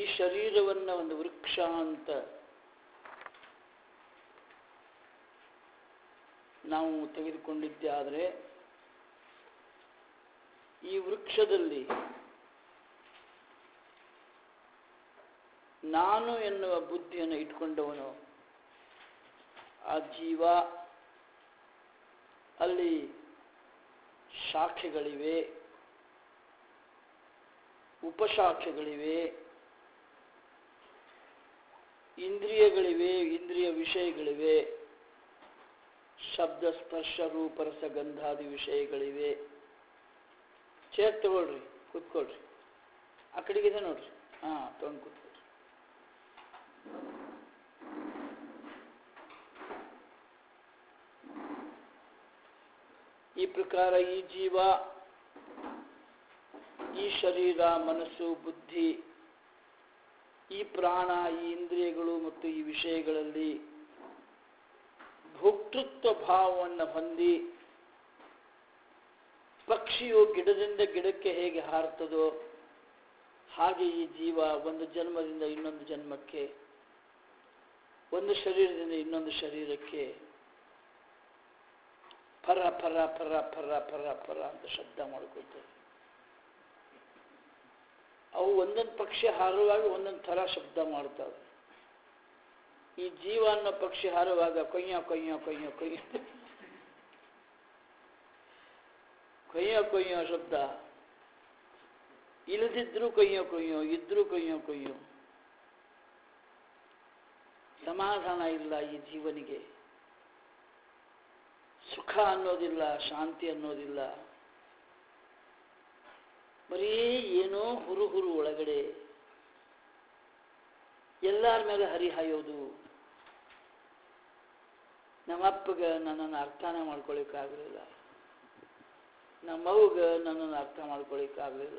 ಶರೀರವನ್ನು ಒಂದು ವೃಕ್ಷ ಅಂತ ನಾವು ತೆಗೆದುಕೊಂಡಿದ್ದೆ ಆದರೆ ಈ ವೃಕ್ಷದಲ್ಲಿ ನಾನು ಎನ್ನುವ ಬುದ್ಧಿಯನ್ನು ಇಟ್ಕೊಂಡವನು ಆ ಜೀವ ಅಲ್ಲಿ ಶಾಖೆಗಳಿವೆ ಉಪಶಾಖೆಗಳಿವೆ ಇಂದ್ರಿಯಗಳಿವೆ ಇಂದ್ರಿಯ ವಿಷಯಗಳಿವೆ ಶಬ್ದ ಸ್ಪರ್ಶ ರೂಪ ರಸ ಗಂಧಾದಿ ವಿಷಯಗಳಿವೆ ಚೇರ್ ತಗೊಳ್ರಿ ಕೂತ್ಕೊಳ್ರಿ ಆ ಕಡೆಗಿದೆ ನೋಡ್ರಿ ಹಾ ತಗೊಂಡು ಕೂತ್ಕೊಳ್ರಿ ಈ ಪ್ರಕಾರ ಈ ಜೀವ ಈ ಶರೀರ ಮನಸ್ಸು ಬುದ್ಧಿ ಈ ಪ್ರಾಣ ಈ ಇಂದ್ರಿಯಗಳು ಮತ್ತು ಈ ವಿಷಯಗಳಲ್ಲಿ ಭೋಕ್ತೃತ್ವ ಭಾವವನ್ನು ಹೊಂದಿ ಪಕ್ಷಿಯು ಗಿಡದಿಂದ ಗಿಡಕ್ಕೆ ಹೇಗೆ ಹಾರ್ತದೋ ಹಾಗೆ ಈ ಜೀವ ಒಂದು ಜನ್ಮದಿಂದ ಇನ್ನೊಂದು ಜನ್ಮಕ್ಕೆ ಒಂದು ಶರೀರದಿಂದ ಇನ್ನೊಂದು ಶರೀರಕ್ಕೆ ಫರ ಫರ ಫರ ಫರ ಫರ ಫರ ಅಂತ ಶಬ್ದ ಮಾಡ್ಕೊಳ್ತವೆ ಅವು ಒಂದೊಂದು ಪಕ್ಷಿ ಹಾರುವಾಗ ಒಂದೊಂದು ಥರ ಶಬ್ದ ಮಾಡ್ತವೆ ಈ ಜೀವ ಅನ್ನೋ ಪಕ್ಷಿ ಹಾರುವಾಗ ಕೊಯ್ಯ ಕೊಯ್ಯ ಕೊಯ್ಯ ಕೊಯ್ಯ ಕೊಯ್ಯೋ ಕೊಯ್ಯೋ ಶಬ್ದ ಇಲ್ಲದಿದ್ರು ಕೊಯ್ಯೋ ಕೊಯ್ಯೋ ಇದ್ರು ಕೊಯ್ಯೋ ಕೊಯ್ಯೋ ಸಮಾಧಾನ ಇಲ್ಲ ಈ ಜೀವನಿಗೆ ಸುಖ ಅನ್ನೋದಿಲ್ಲ ಶಾಂತಿ ಅನ್ನೋದಿಲ್ಲ ಬರೀ ಏನೋ ಹುರು ಹುರು ಒಳಗಡೆ ಎಲ್ಲರ ಮೇಲೆ ಹರಿಹಾಯೋದು ನಮ್ಮಪ್ಪಗ ನನ್ನನ್ನು ಅರ್ಥನೇ ಮಾಡ್ಕೊಳಿಕ್ಕಾಗಲಿಲ್ಲ ನಮ್ಮವ್ಗ ನನ್ನನ್ನು ಅರ್ಥ ಮಾಡ್ಕೊಳಿಕ್ಕಾಗಲಿಲ್ಲ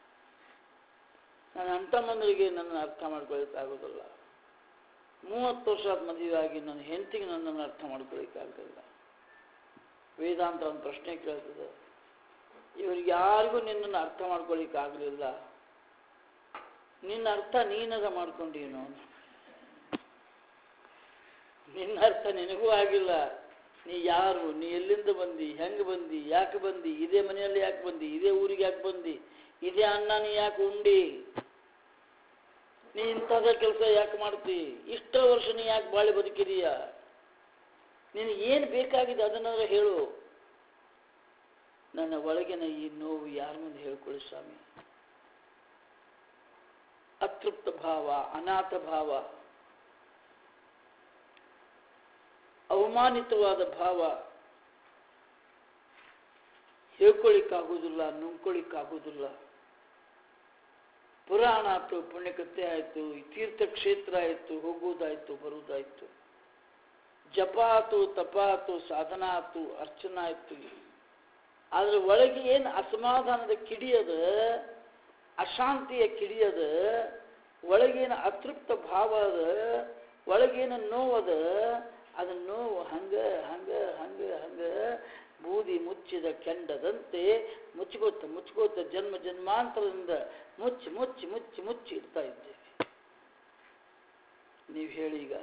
ನನ್ನ ಅಣ್ತಮ್ಮಂದರಿಗೆ ನನ್ನನ್ನು ಅರ್ಥ ಮಾಡ್ಕೊಳಿಕ್ಕಾಗೋದಿಲ್ಲ ಮೂವತ್ತು ವರ್ಷ ಆದ ಮದುವೆ ಆಗಿ ನನ್ನ ಹೆಂಡತಿಗೆ ನನ್ನನ್ನು ಅರ್ಥ ಮಾಡ್ಕೊಳಿಕ್ಕಾಗಲಿಲ್ಲ ವೇದಾಂತ ಒಂದು ಪ್ರಶ್ನೆ ಕೇಳ್ತದೆ ಇವ್ರಿಗೆ ಯಾರಿಗೂ ನಿನ್ನನ್ನು ಅರ್ಥ ಮಾಡ್ಕೊಳಿಕ್ಕಾಗಲಿಲ್ಲ ನಿನ್ನ ಅರ್ಥ ನೀನದ ಮಾಡ್ಕೊಂಡೇನು ನಿನ್ನ ಅರ್ಥ ನಿನಗೂ ಆಗಿಲ್ಲ ನೀ ಯಾರು ನೀ ಎಲ್ಲಿಂದ ಬಂದಿ ಹೆಂಗೆ ಬಂದಿ ಯಾಕೆ ಬಂದಿ ಇದೇ ಮನೆಯಲ್ಲಿ ಯಾಕೆ ಬಂದಿ ಇದೇ ಊರಿಗೆ ಯಾಕೆ ಬಂದಿ ಇದೇ ಅನ್ನ ನೀ ಯಾಕೆ ಉಂಡಿ ನೀ ಇಂಥದ ಕೆಲಸ ಯಾಕೆ ಮಾಡ್ತಿ ಇಷ್ಟ ವರ್ಷ ನೀ ಯಾಕೆ ಬಾಳಿ ಬದುಕಿದೀಯ ನಿನಗೆ ಏನು ಬೇಕಾಗಿದೆ ಅದನ್ನಾದ್ರೂ ಹೇಳು ನನ್ನ ಒಳಗಿನ ಈ ನೋವು ಯಾರ ಮುಂದೆ ಹೇಳ್ಕೊಳ್ಳಿ ಸ್ವಾಮಿ ಅತೃಪ್ತ ಭಾವ ಅನಾಥ ಭಾವ ಅವಮಾನಿತವಾದ ಭಾವ ಹೇಳ್ಕೊಳ್ಳಿಕ್ಕಾಗೋದಿಲ್ಲ ನುಂಗ್ಕೊಳ್ಳಿಕ್ಕಾಗೋದಿಲ್ಲ ಪುರಾಣ ಆಯ್ತು ಪುಣ್ಯಕಥೆ ಆಯಿತು ತೀರ್ಥಕ್ಷೇತ್ರ ಆಯಿತು ಹೋಗುವುದಾಯ್ತು ಬರುವುದಾಯ್ತು ಜಪ ಆತು ತಪ ಆತು ಸಾಧನ ಆತು ಅರ್ಚನ ಆಯ್ತು ಆದ್ರೆ ಒಳಗೆ ಏನು ಅಸಮಾಧಾನದ ಕಿಡಿಯದ ಅಶಾಂತಿಯ ಕಿಡಿಯದ ಒಳಗೇನು ಅತೃಪ್ತ ಭಾವ ಅದ ಒಳಗೇನು ನೋವದ ಅದು ನೋವು ಹಂಗ ಹಂಗ ಹಂಗ ಹಂಗ ಬೂದಿ ಮುಚ್ಚಿದ ಕೆಂಡದಂತೆ ಮುಚ್ಕೋತ ಮುಚ್ಕೋತ ಜನ್ಮ ಜನ್ಮಾಂತರದಿಂದ ಮುಚ್ಚಿ ಮುಚ್ಚಿ ಮುಚ್ಚಿ ಮುಚ್ಚಿ ಇಡ್ತಾ ಇದ್ದೇವೆ ನೀವು ಹೇಳಿ ಈಗ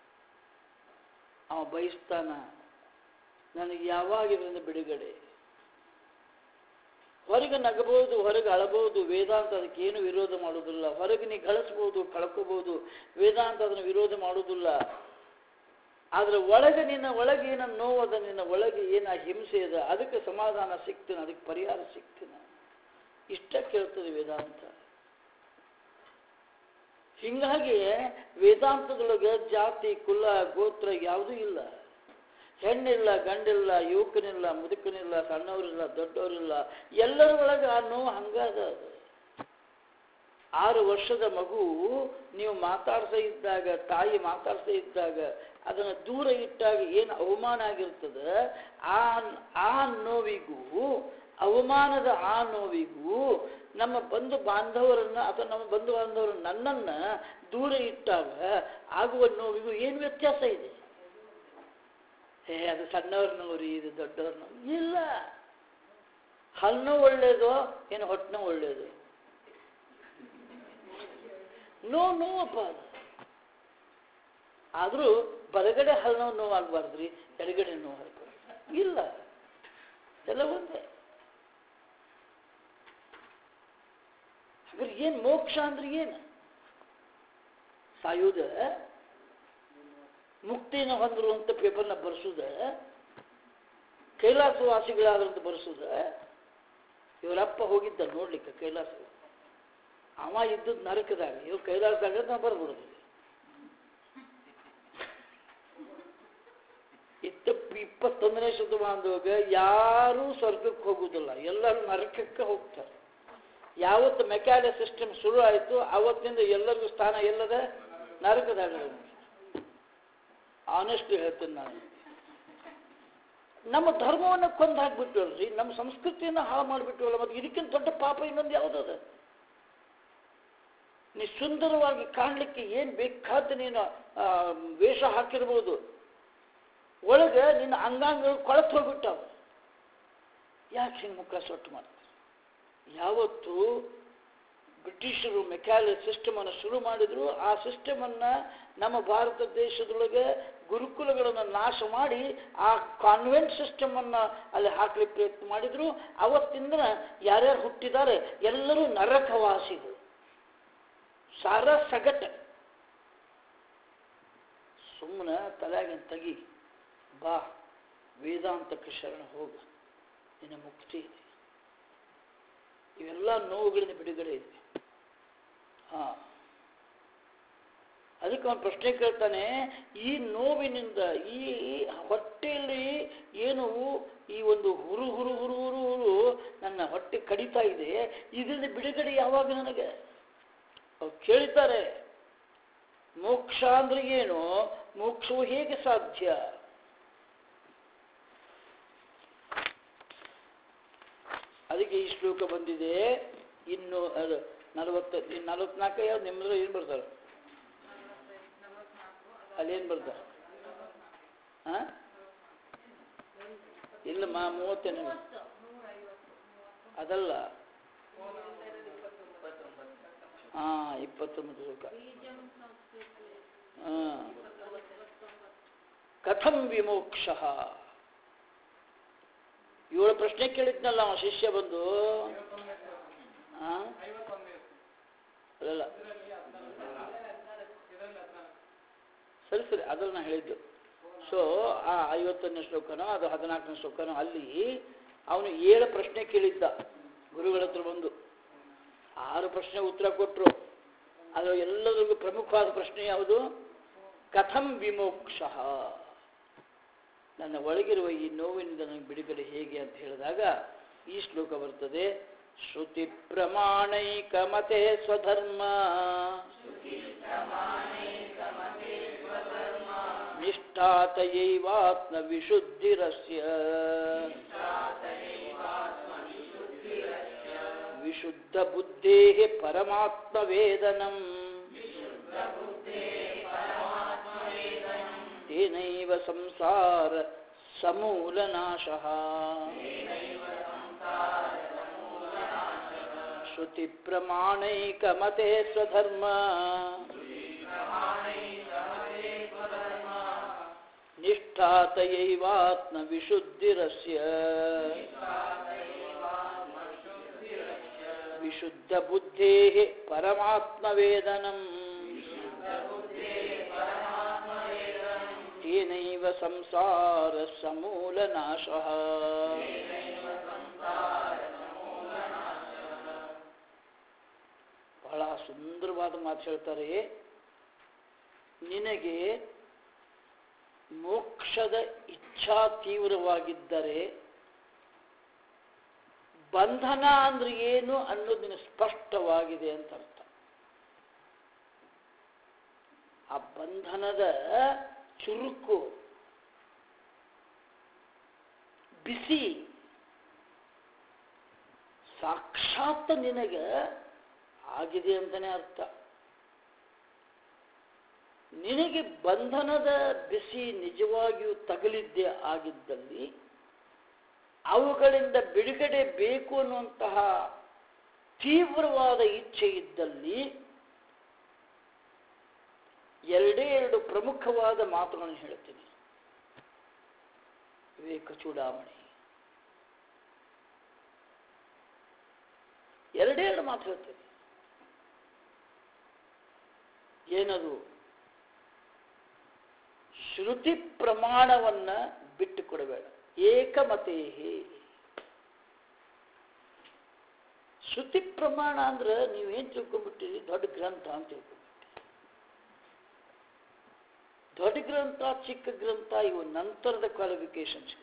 ಅವ ಬಯಸ್ತಾನ ನನಗೆ ಯಾವಾಗ ಇದರಿಂದ ಬಿಡುಗಡೆ ಹೊರಗೆ ನಗಬಹುದು ಹೊರಗೆ ಅಳಬಹುದು ವೇದಾಂತ ಅದಕ್ಕೆ ಏನು ವಿರೋಧ ಮಾಡುವುದಿಲ್ಲ ಹೊರಗೆ ನೀ ಗಳಿಸ್ಬೋದು ಕಳ್ಕೋಬಹುದು ವೇದಾಂತ ಅದನ್ನು ವಿರೋಧ ಮಾಡುವುದಿಲ್ಲ ಆದ್ರೆ ಒಳಗೆ ನಿನ್ನ ಒಳಗೆ ಏನ ನೋವದ ನಿನ್ನ ಒಳಗೆ ಏನ ಹಿಂಸೆ ಅದ ಅದಕ್ಕೆ ಸಮಾಧಾನ ಸಿಗ್ತೇನೆ ಅದಕ್ಕೆ ಪರಿಹಾರ ಸಿಗ್ತೇನೆ ಇಷ್ಟ ಕೇಳ್ತದೆ ವೇದಾಂತ ಹಿಂಗಾಗಿ ವೇದಾಂತದೊಳಗೆ ಜಾತಿ ಕುಲ ಗೋತ್ರ ಯಾವುದೂ ಇಲ್ಲ ಹೆಣ್ಣಿಲ್ಲ ಗಂಡಿಲ್ಲ ಯುವಕನಿಲ್ಲ ಮುದುಕನಿಲ್ಲ ಸಣ್ಣವರಿಲ್ಲ ದೊಡ್ಡವರಿಲ್ಲ ಎಲ್ಲರ ಒಳಗೆ ಆ ನೋವು ಹಂಗಾದ ಅದು ಆರು ವರ್ಷದ ಮಗು ನೀವು ಮಾತಾಡ್ತಾ ಇದ್ದಾಗ ತಾಯಿ ಮಾತಾಡ್ತಾ ಇದ್ದಾಗ ಅದನ್ನು ದೂರ ಇಟ್ಟಾಗ ಏನು ಅವಮಾನ ಆಗಿರ್ತದೆ ಆ ಆ ನೋವಿಗೂ ಅವಮಾನದ ಆ ನೋವಿಗೂ ನಮ್ಮ ಬಂಧು ಬಾಂಧವರನ್ನ ಅಥವಾ ನಮ್ಮ ಬಂಧು ಬಾಂಧವರು ನನ್ನನ್ನ ದೂರ ಇಟ್ಟಾಗ ಆಗುವ ನೋವಿಗೂ ಏನು ವ್ಯತ್ಯಾಸ ಇದೆ ಏ ಅದು ಸಣ್ಣವ್ರ ನೋವ್ರಿ ಇದು ದೊಡ್ಡವ್ರ ನೋವು ಇಲ್ಲ ಹಲ್ಲು ಒಳ್ಳೇದು ಏನು ಹೊಟ್ಟೆನೂ ಒಳ್ಳೇದು ನೋ ನೋವಪ್ಪ ಅದು ಆದರೂ ಬಲಗಡೆ ಹಲ್ಲು ನೋವು ಆಗಬಾರ್ದ್ರಿ ಎಡಗಡೆ ನೋವು ಆಗಬಾರ್ದು ಇಲ್ಲ ಎಲ್ಲ ಒಂದೇ ಹಾಗಾದ್ರೆ ಏನು ಮೋಕ್ಷ ಅಂದ್ರೆ ಏನು ಸಾಯುವುದ ಮುಕ್ತಿನ ಹೊಂದರು ಅಂತ ಪೇಪರ್ನ ಬರ್ಸುದ ಕೈಲಾಸವಾಸಿಗಳಾದ್ರಂತ ಬರ್ಸುದ ಇವರಪ್ಪ ಹೋಗಿದ್ದ ನೋಡ್ಲಿಕ್ಕೆ ಕೈಲಾಸ ಅವ ಇದ್ದದ್ದು ನರಕದಾಗ ಇವ್ ಕೈಲಾಸದಾಗ ನಾ ಬರ್ಬಿಡುದು ಇತ್ತ ಇಪ್ಪತ್ತೊಂದನೇ ಶತಮಾನದೊಳಗ ಯಾರೂ ಸ್ವರ್ಗಕ್ಕೆ ಹೋಗುವುದಿಲ್ಲ ಎಲ್ಲರೂ ನರಕಕ್ಕೆ ಹೋಗ್ತಾರೆ ಯಾವತ್ತು ಮೆಕ್ಯಾಲೆ ಸಿಸ್ಟಮ್ ಶುರು ಆಯಿತು ಆವತ್ತಿಂದ ಎಲ್ಲರಿಗೂ ಸ್ಥಾನ ಎಲ್ಲದ ನರಕದಾಗ ಆನೆಸ್ಟ್ ಹೇಳ್ತೀನಿ ನಾನು ನಮ್ಮ ಧರ್ಮವನ್ನು ಕೊಂದು ಹಾಕ್ಬಿಟ್ಟಿವಲ್ರಿ ನಮ್ಮ ಸಂಸ್ಕೃತಿಯನ್ನು ಹಾಳು ಮಾಡಿಬಿಟ್ಟಿವಲ್ಲ ಮತ್ತು ಇದಕ್ಕಿಂತ ದೊಡ್ಡ ಪಾಪ ಇನ್ನೊಂದು ಯಾವುದದ ನೀ ಸುಂದರವಾಗಿ ಕಾಣಲಿಕ್ಕೆ ಏನು ಬೇಕಾದ ನೀನು ಆ, ವೇಷ ಹಾಕಿರ್ಬೋದು ಒಳಗೆ ನಿನ್ನ ಅಂಗಾಂಗಗಳು ಕೊಳತು ಹೋಗ್ಬಿಟ್ಟಾವ ಯಾಕೆ ಹಿಂಗೆ ಮುಖ ಸೊಟ್ಟು ಮಾಡ್ತಾರೆ ಯಾವತ್ತು ಬ್ರಿಟಿಷರು ಮೆಕ್ಯಾಲೆ ಸಿಸ್ಟಮನ್ನು ಶುರು ಮಾಡಿದ್ರು ಆ ಸಿಸ್ಟಮನ್ನು ನಮ್ಮ ಭಾರತ ದೇಶದೊಳಗೆ ಗುರುಕುಲಗಳನ್ನು ನಾಶ ಮಾಡಿ ಆ ಕಾನ್ವೆಂಟ್ ಸಿಸ್ಟಮನ್ನು ಅಲ್ಲಿ ಹಾಕ್ಲಿಕ್ಕೆ ಪ್ರಯತ್ನ ಮಾಡಿದ್ರು ಅವತ್ತಿಂದ ಯಾರ್ಯಾರು ಹುಟ್ಟಿದ್ದಾರೆ ಎಲ್ಲರೂ ನರಕವಾಸಿಗಳು ಸಾರ ಸಗಟ ಸುಮ್ಮನೆ ತಲೆಯಾಗಿನ ತೆಗಿ ಬಾ ವೇದಾಂತಕ್ಕೆ ಶರಣ ಹೋಗ ನಿನ್ನ ಮುಕ್ತಿ ಇದೆ ಇವೆಲ್ಲ ನೋವುಗಳಿಂದ ಬಿಡುಗಡೆ ಇದೆ ಹಾ ಅದಕ್ಕೆ ಅವನು ಪ್ರಶ್ನೆ ಕೇಳ್ತಾನೆ ಈ ನೋವಿನಿಂದ ಈ ಹೊಟ್ಟೆಯಲ್ಲಿ ಏನು ಈ ಒಂದು ಹುರು ಹುರು ಹುರು ಹುರು ಹುರು ನನ್ನ ಹೊಟ್ಟೆ ಕಡಿತಾ ಇದೆ ಇದರಿಂದ ಬಿಡುಗಡೆ ಯಾವಾಗ ನನಗೆ ಅವ್ರು ಕೇಳ್ತಾರೆ ಮೋಕ್ಷ ಅಂದ್ರೆ ಏನು ಮೋಕ್ಷವು ಹೇಗೆ ಸಾಧ್ಯ ಅದಕ್ಕೆ ಈ ಶ್ಲೋಕ ಬಂದಿದೆ ಇನ್ನು ಅದು ನಲವತ್ತ ನಲವತ್ನಾಲ್ಕು ಯಾವ್ದು ನಿಮ್ಮದ್ರ ಏನು ಬರ್ತಾರೆ ಅಲ್ಲೇನು ಬರ್ತಾರೆ ಹಾಂ ಇಲ್ಲಮ್ಮ ಮೂವತ್ತೇನು ಅದಲ್ಲ ಹಾಂ ಇಪ್ಪತ್ತೊಂಬತ್ತು ಶ್ಲೋಕ ಹಾಂ ಕಥಂ ವಿಮೋಕ್ಷ ಏಳು ಪ್ರಶ್ನೆ ಕೇಳಿದ್ನಲ್ಲ ಅವ ಶಿಷ್ಯ ಬಂದು ಹಾಂ ಅಲ್ಲಲ್ಲ ಸರಿ ಸರಿ ಅದ್ರಲ್ಲಿ ನಾನು ಹೇಳಿದ್ದು ಸೊ ಆ ಐವತ್ತನೇ ಶ್ಲೋಕನೋ ಅದು ಹದಿನಾಲ್ಕನೇ ಶ್ಲೋಕನೋ ಅಲ್ಲಿ ಅವನು ಏಳು ಪ್ರಶ್ನೆ ಕೇಳಿದ್ದ ಗುರುಗಳ ಹತ್ರ ಬಂದು ಆರು ಪ್ರಶ್ನೆ ಉತ್ತರ ಕೊಟ್ಟರು ಅದು ಎಲ್ಲರಿಗೂ ಪ್ರಮುಖವಾದ ಪ್ರಶ್ನೆ ಯಾವುದು ಕಥಂ ವಿಮೋಕ್ಷ ನನ್ನ ಒಳಗಿರುವ ಈ ನೋವಿನಿಂದ ನನಗೆ ಬಿಡುಗಡೆ ಹೇಗೆ ಅಂತ ಹೇಳಿದಾಗ ಈ ಶ್ಲೋಕ ಬರ್ತದೆ ಶ್ರುತಿ ಪ್ರಮಾಣೈಕ ಮತೆ ಸ್ವಧರ್ಮ ನಿಷ್ಠಾತಯೈವಾತ್ಮ ವಿಶುದ್ಧಿರಸ್ಯ ವಿಶುದ್ಧ ಬುದ್ಧೇ ಪರಮಾತ್ಮ ವೇದನಂ ತೇನೈವ ಸಂಸಾರ ಸಮೂಲನಾಶಃ ಶ್ರುತಿ ಪ್ರಮಾಣೈಕ ಮತೆ ಸ್ವಧರ್ಮ ನಿಷ್ಠಾತಯೈವಾತ್ಮ ವಿಶುದ್ಧಿರಸ್ಯ ವಿಶುದ್ಧ ಬುದ್ಧೇ ಪರಮಾತ್ಮ ವೇದನಂ ತೇನೈವ ಸಂಸಾರ ಸಮೂಲನಾಶಃ ಬಹಳ ಸುಂದರವಾದ ಮಾತು ಹೇಳ್ತಾರೆ ನಿನಗೆ ಮೋಕ್ಷದ ಇಚ್ಛಾ ತೀವ್ರವಾಗಿದ್ದರೆ ಬಂಧನ ಅಂದ್ರೆ ಏನು ಅನ್ನೋದು ನಿನಗೆ ಸ್ಪಷ್ಟವಾಗಿದೆ ಅಂತ ಅರ್ಥ ಆ ಬಂಧನದ ಚುರುಕು ಬಿಸಿ ಸಾಕ್ಷಾತ್ ನಿನಗೆ ಆಗಿದೆ ಅಂತಲೇ ಅರ್ಥ ನಿನಗೆ ಬಂಧನದ ಬಿಸಿ ನಿಜವಾಗಿಯೂ ತಗಲಿದ್ದೇ ಆಗಿದ್ದಲ್ಲಿ ಅವುಗಳಿಂದ ಬಿಡುಗಡೆ ಬೇಕು ಅನ್ನುವಂತಹ ತೀವ್ರವಾದ ಇಚ್ಛೆ ಇದ್ದಲ್ಲಿ ಎರಡೇ ಎರಡು ಪ್ರಮುಖವಾದ ಮಾತುಗಳನ್ನು ಹೇಳ್ತೀನಿ ವಿವೇಕ ಚೂಡಾಮಣಿ ಎರಡೇ ಎರಡು ಮಾತು ಹೇಳ್ತೀನಿ ಏನದು ಶ್ರುತಿ ಪ್ರಮಾಣವನ್ನ ಬಿಟ್ಟು ಕೊಡಬೇಡ ಏಕಮತೇಹಿ ಶ್ರುತಿ ಪ್ರಮಾಣ ಅಂದ್ರೆ ನೀವೇನು ತಿಳ್ಕೊಂಡ್ಬಿಟ್ಟಿರಿ ದೊಡ್ಡ ಗ್ರಂಥ ಅಂತ ತಿಳ್ಕೊಂಡ್ಬಿಟ್ಟಿರಿ ದೊಡ್ಡ ಗ್ರಂಥ ಚಿಕ್ಕ ಗ್ರಂಥ ಇವು ನಂತರದ ಕ್ವಾಲಿಫಿಕೇಶನ್ಸ್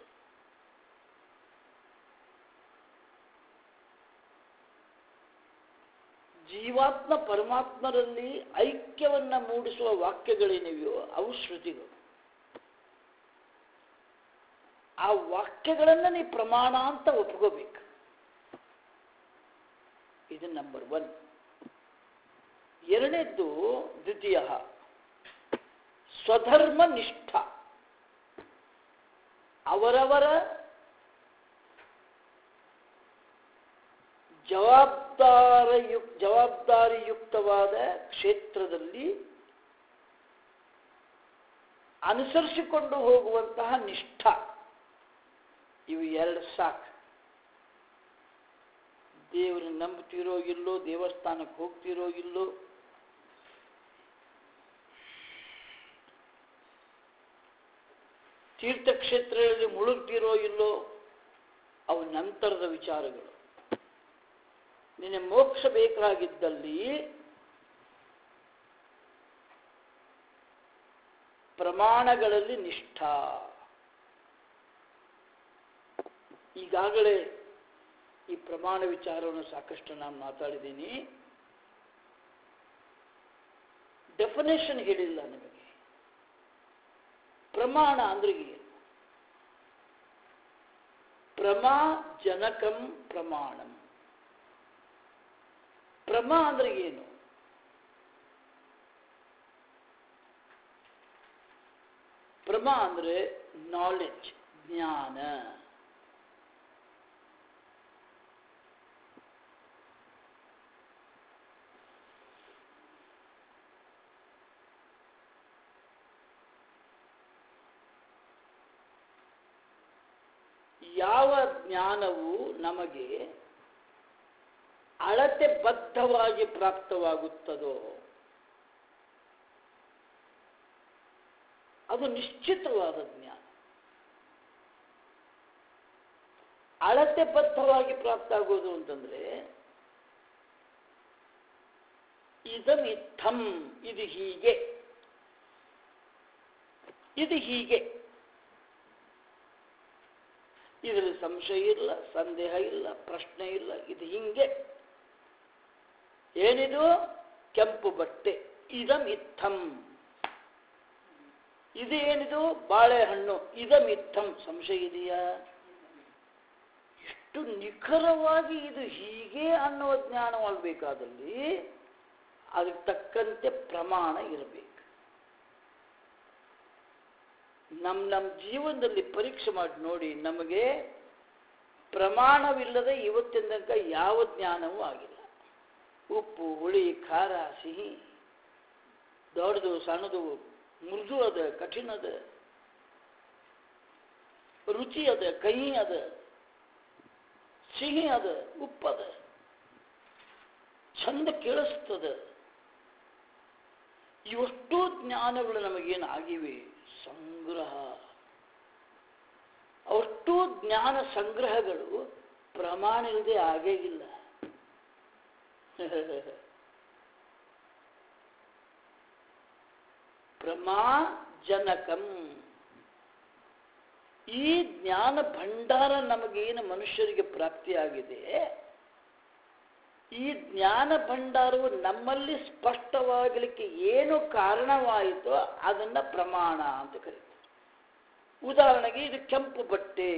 ಜೀವಾತ್ಮ ಪರಮಾತ್ಮರಲ್ಲಿ ಐಕ್ಯವನ್ನ ಮೂಡಿಸುವ ವಾಕ್ಯಗಳೇನಿವೆಯೋ ಅವು ಶ್ರುತಿಗಳು ಆ ವಾಕ್ಯಗಳನ್ನ ನೀ ಪ್ರಮಾಣ ಅಂತ ಒಪ್ಕೋಬೇಕು ಇದು ನಂಬರ್ ಒನ್ ಎರಡನೇದ್ದು ದ್ವಿತೀಯ ಸ್ವಧರ್ಮ ನಿಷ್ಠ ಅವರವರ ಜವಾಬ್ದಾರಯುಕ್ ಜವಾಬ್ದಾರಿಯುಕ್ತವಾದ ಕ್ಷೇತ್ರದಲ್ಲಿ ಅನುಸರಿಸಿಕೊಂಡು ಹೋಗುವಂತಹ ನಿಷ್ಠ ಇವು ಎರಡು ಸಾಕು ದೇವರನ್ನ ನಂಬ್ತಿರೋ ಇಲ್ಲೋ ದೇವಸ್ಥಾನಕ್ಕೆ ಹೋಗ್ತಿರೋ ಇಲ್ಲೋ ತೀರ್ಥಕ್ಷೇತ್ರಗಳಲ್ಲಿ ಮುಳುಗ್ತಿರೋ ಇಲ್ಲೋ ಅವು ನಂತರದ ವಿಚಾರಗಳು ನಿನ್ನ ಮೋಕ್ಷ ಬೇಕಾಗಿದ್ದಲ್ಲಿ ಪ್ರಮಾಣಗಳಲ್ಲಿ ನಿಷ್ಠ ಈಗಾಗಲೇ ಈ ಪ್ರಮಾಣ ವಿಚಾರವನ್ನು ಸಾಕಷ್ಟು ನಾನು ಮಾತಾಡಿದ್ದೀನಿ ಡೆಫಿನೇಷನ್ ಹೇಳಿಲ್ಲ ನಿಮಗೆ ಪ್ರಮಾಣ ಅಂದ್ರೆ ಏನು ಪ್ರಮಾ ಜನಕಂ ಪ್ರಮಾಣಂ ಪ್ರಮಾ ಅಂದ್ರೆ ಏನು ಪ್ರಮಾ ಅಂದ್ರೆ ನಾಲೆಡ್ಜ್ ಜ್ಞಾನ ಯಾವ ಜ್ಞಾನವು ನಮಗೆ ಅಳತೆ ಬದ್ಧವಾಗಿ ಪ್ರಾಪ್ತವಾಗುತ್ತದೋ ಅದು ನಿಶ್ಚಿತವಾದ ಜ್ಞಾನ ಅಳತೆ ಬದ್ಧವಾಗಿ ಪ್ರಾಪ್ತ ಆಗೋದು ಅಂತಂದ್ರೆ ಇದಮಿತ್ತಂ ಇದು ಹೀಗೆ ಇದು ಹೀಗೆ ಇದರಲ್ಲಿ ಸಂಶಯ ಇಲ್ಲ ಸಂದೇಹ ಇಲ್ಲ ಪ್ರಶ್ನೆ ಇಲ್ಲ ಇದು ಹಿಂಗೆ ಏನಿದು ಕೆಂಪು ಬಟ್ಟೆ ಇದಮಿತ್ತಂ ಇದು ಏನಿದು ಬಾಳೆಹಣ್ಣು ಇದಮಿತ್ತಂ ಸಂಶಯ ಇದೆಯಾ ಎಷ್ಟು ನಿಖರವಾಗಿ ಇದು ಹೀಗೆ ಅನ್ನುವ ಜ್ಞಾನವಾಗಬೇಕಾದಲ್ಲಿ ಅದಕ್ಕೆ ತಕ್ಕಂತೆ ಪ್ರಮಾಣ ಇರಬೇಕು ನಮ್ಮ ನಮ್ಮ ಜೀವನದಲ್ಲಿ ಪರೀಕ್ಷೆ ಮಾಡಿ ನೋಡಿ ನಮಗೆ ಪ್ರಮಾಣವಿಲ್ಲದೆ ಇವತ್ತಿನ ತನಕ ಯಾವ ಜ್ಞಾನವೂ ಆಗಿಲ್ಲ ಉಪ್ಪು ಹುಳಿ ಖಾರ ಸಿಹಿ ದೊಡ್ಡದು ಸಣ್ಣದು ಮೃದು ಅದ ಕಠಿಣ ಅದ ರುಚಿ ಅದ ಕಹಿ ಅದ ಸಿಹಿ ಅದ ಉಪ್ಪದ ಚಂದ ಕೇಳಿಸ್ತದ ಇವಷ್ಟು ಜ್ಞಾನಗಳು ನಮಗೇನು ಆಗಿವೆ ಸಂಗ್ರಹ ಅಷ್ಟು ಜ್ಞಾನ ಸಂಗ್ರಹಗಳು ಪ್ರಮಾಣ ಇಲ್ಲದೆ ಆಗೇ ಇಲ್ಲ ಪ್ರಮಾ ಜನಕಂ ಈ ಜ್ಞಾನ ಭಂಡಾರ ನಮಗೇನು ಮನುಷ್ಯರಿಗೆ ಪ್ರಾಪ್ತಿಯಾಗಿದೆ ಈ ಜ್ಞಾನ ಭಂಡಾರವು ನಮ್ಮಲ್ಲಿ ಸ್ಪಷ್ಟವಾಗಲಿಕ್ಕೆ ಏನು ಕಾರಣವಾಯಿತೋ ಅದನ್ನ ಪ್ರಮಾಣ ಅಂತ ಕರೀತಾರೆ ಉದಾಹರಣೆಗೆ ಇದು ಕೆಂಪು ಬಟ್ಟೆ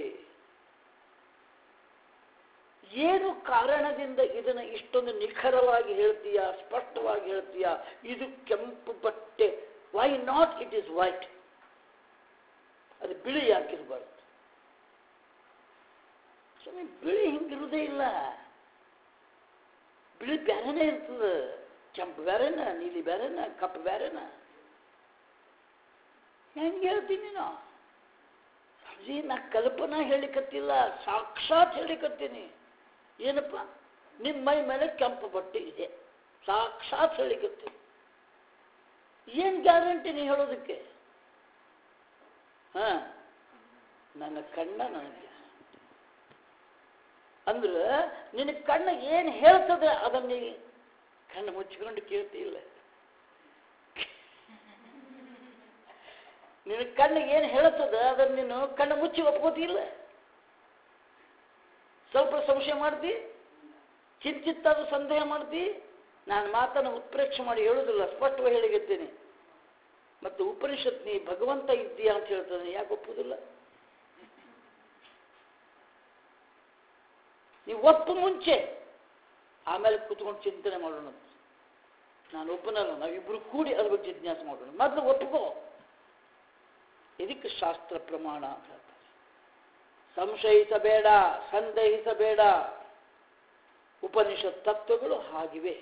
ಏನು ಕಾರಣದಿಂದ ಇದನ್ನು ಇಷ್ಟೊಂದು ನಿಖರವಾಗಿ ಹೇಳ್ತೀಯಾ ಸ್ಪಷ್ಟವಾಗಿ ಹೇಳ್ತೀಯಾ ಇದು ಕೆಂಪು ಬಟ್ಟೆ why not it is white ಅದು ಬಿಳಿ ಯಾಕಿರಬಾರ್ದು ಸ್ವಾಮಿ ಬಿಳಿ ಹಿಂಗಿರುವುದೇ ಇಲ್ಲ ಬಿಳಿ ಬೇರೆನೇ ಇರ್ತದೆ ಕೆಂಪು ಬೇರೆನ ನೀಲಿ ಬೇರೆನ ಕಪ್ಪು ಬೇರೆನ ಹೆಂಗೆ ಹೇಳ್ತೀನಿ ನಾ ಸ್ವಾಮೀಜಿ ನಾ ಕಲ್ಪನಾ ಹೇಳಿಕತ್ತಿಲ್ಲ ಸಾಕ್ಷಾತ್ ಹೇಳಿಕತ್ತೀನಿ ಏನಪ್ಪ ನಿಮ್ಮ ಮೈ ಮೇಲೆ ಕೆಂಪು ಬಟ್ಟೆ ಇದೆ ಸಾಕ್ಷಾತ್ ಹೇಳಿಕತ್ತೀನಿ ಏನು ಗ್ಯಾರಂಟಿ ನೀ ಹೇಳೋದಕ್ಕೆ ಹಾ ನನ್ನ ಕಣ್ಣ ನನಗೆ ಅಂದ್ರೆ ನಿನ್ನ ಕಣ್ಣ ಏನು ಹೇಳ್ತದೆ ಅದನ್ನ ನೀ ಕಣ್ಣು ಮುಚ್ಚಿಕೊಂಡು ಕೇಳ್ತಿಲ್ಲ ನಿನ್ನ ಕಣ್ಣು ಏನು ಹೇಳುತ್ತದೆ ಅದನ್ನು ನೀನು ಕಣ್ಣು ಮುಚ್ಚಿ ಒಪ್ಕೋತಿಲ್ಲ ಸ್ವಲ್ಪ ಸಂಶಯ ಮಾಡ್ತಿ ಕಿಂಚಿತ್ತಾದ್ರೂ ಸಂದೇಹ ಮಾಡ್ತಿ ನಾನು ಮಾತನ್ನು ಉತ್ಪ್ರೇಕ್ಷೆ ಮಾಡಿ ಹೇಳುವುದಿಲ್ಲ ಸ್ಪಷ್ಟವಾಗಿ ಹೇಳಿಗೆತ್ತೇನೆ ಮತ್ತು ಉಪನಿಷತ್ ನೀ ಭಗವಂತ ಇದ್ದೀಯಾ ಅಂತ ಹೇಳ್ತಾನೆ ಯಾಕೆ ಒಪ್ಪುವುದಿಲ್ಲ ನೀವು ಒಪ್ಪು ಮುಂಚೆ ಆಮೇಲೆ ಕೂತ್ಕೊಂಡು ಚಿಂತನೆ ಮಾಡೋಣ ನಾನು ಒಬ್ಬನಲ್ಲ ನಾವಿಬ್ಬರು ಕೂಡಿ ಅದ್ರ ಬಗ್ಗೆ ಜಿಜ್ಞಾಸೆ ಮಾಡೋಣ ಮೊದಲು ಒಪ್ಪಿಕೋ ಇದಕ್ಕೆ ಶಾಸ್ತ್ರ ಪ್ರಮಾಣ ಅಂತ ಹೇಳ್ತಾರೆ ಸಂಶಯಿಸಬೇಡ ಸಂದೇಹಿಸಬೇಡ ಉಪನಿಷತ್ ತತ್ವಗಳು ಹಾಗಿವೆ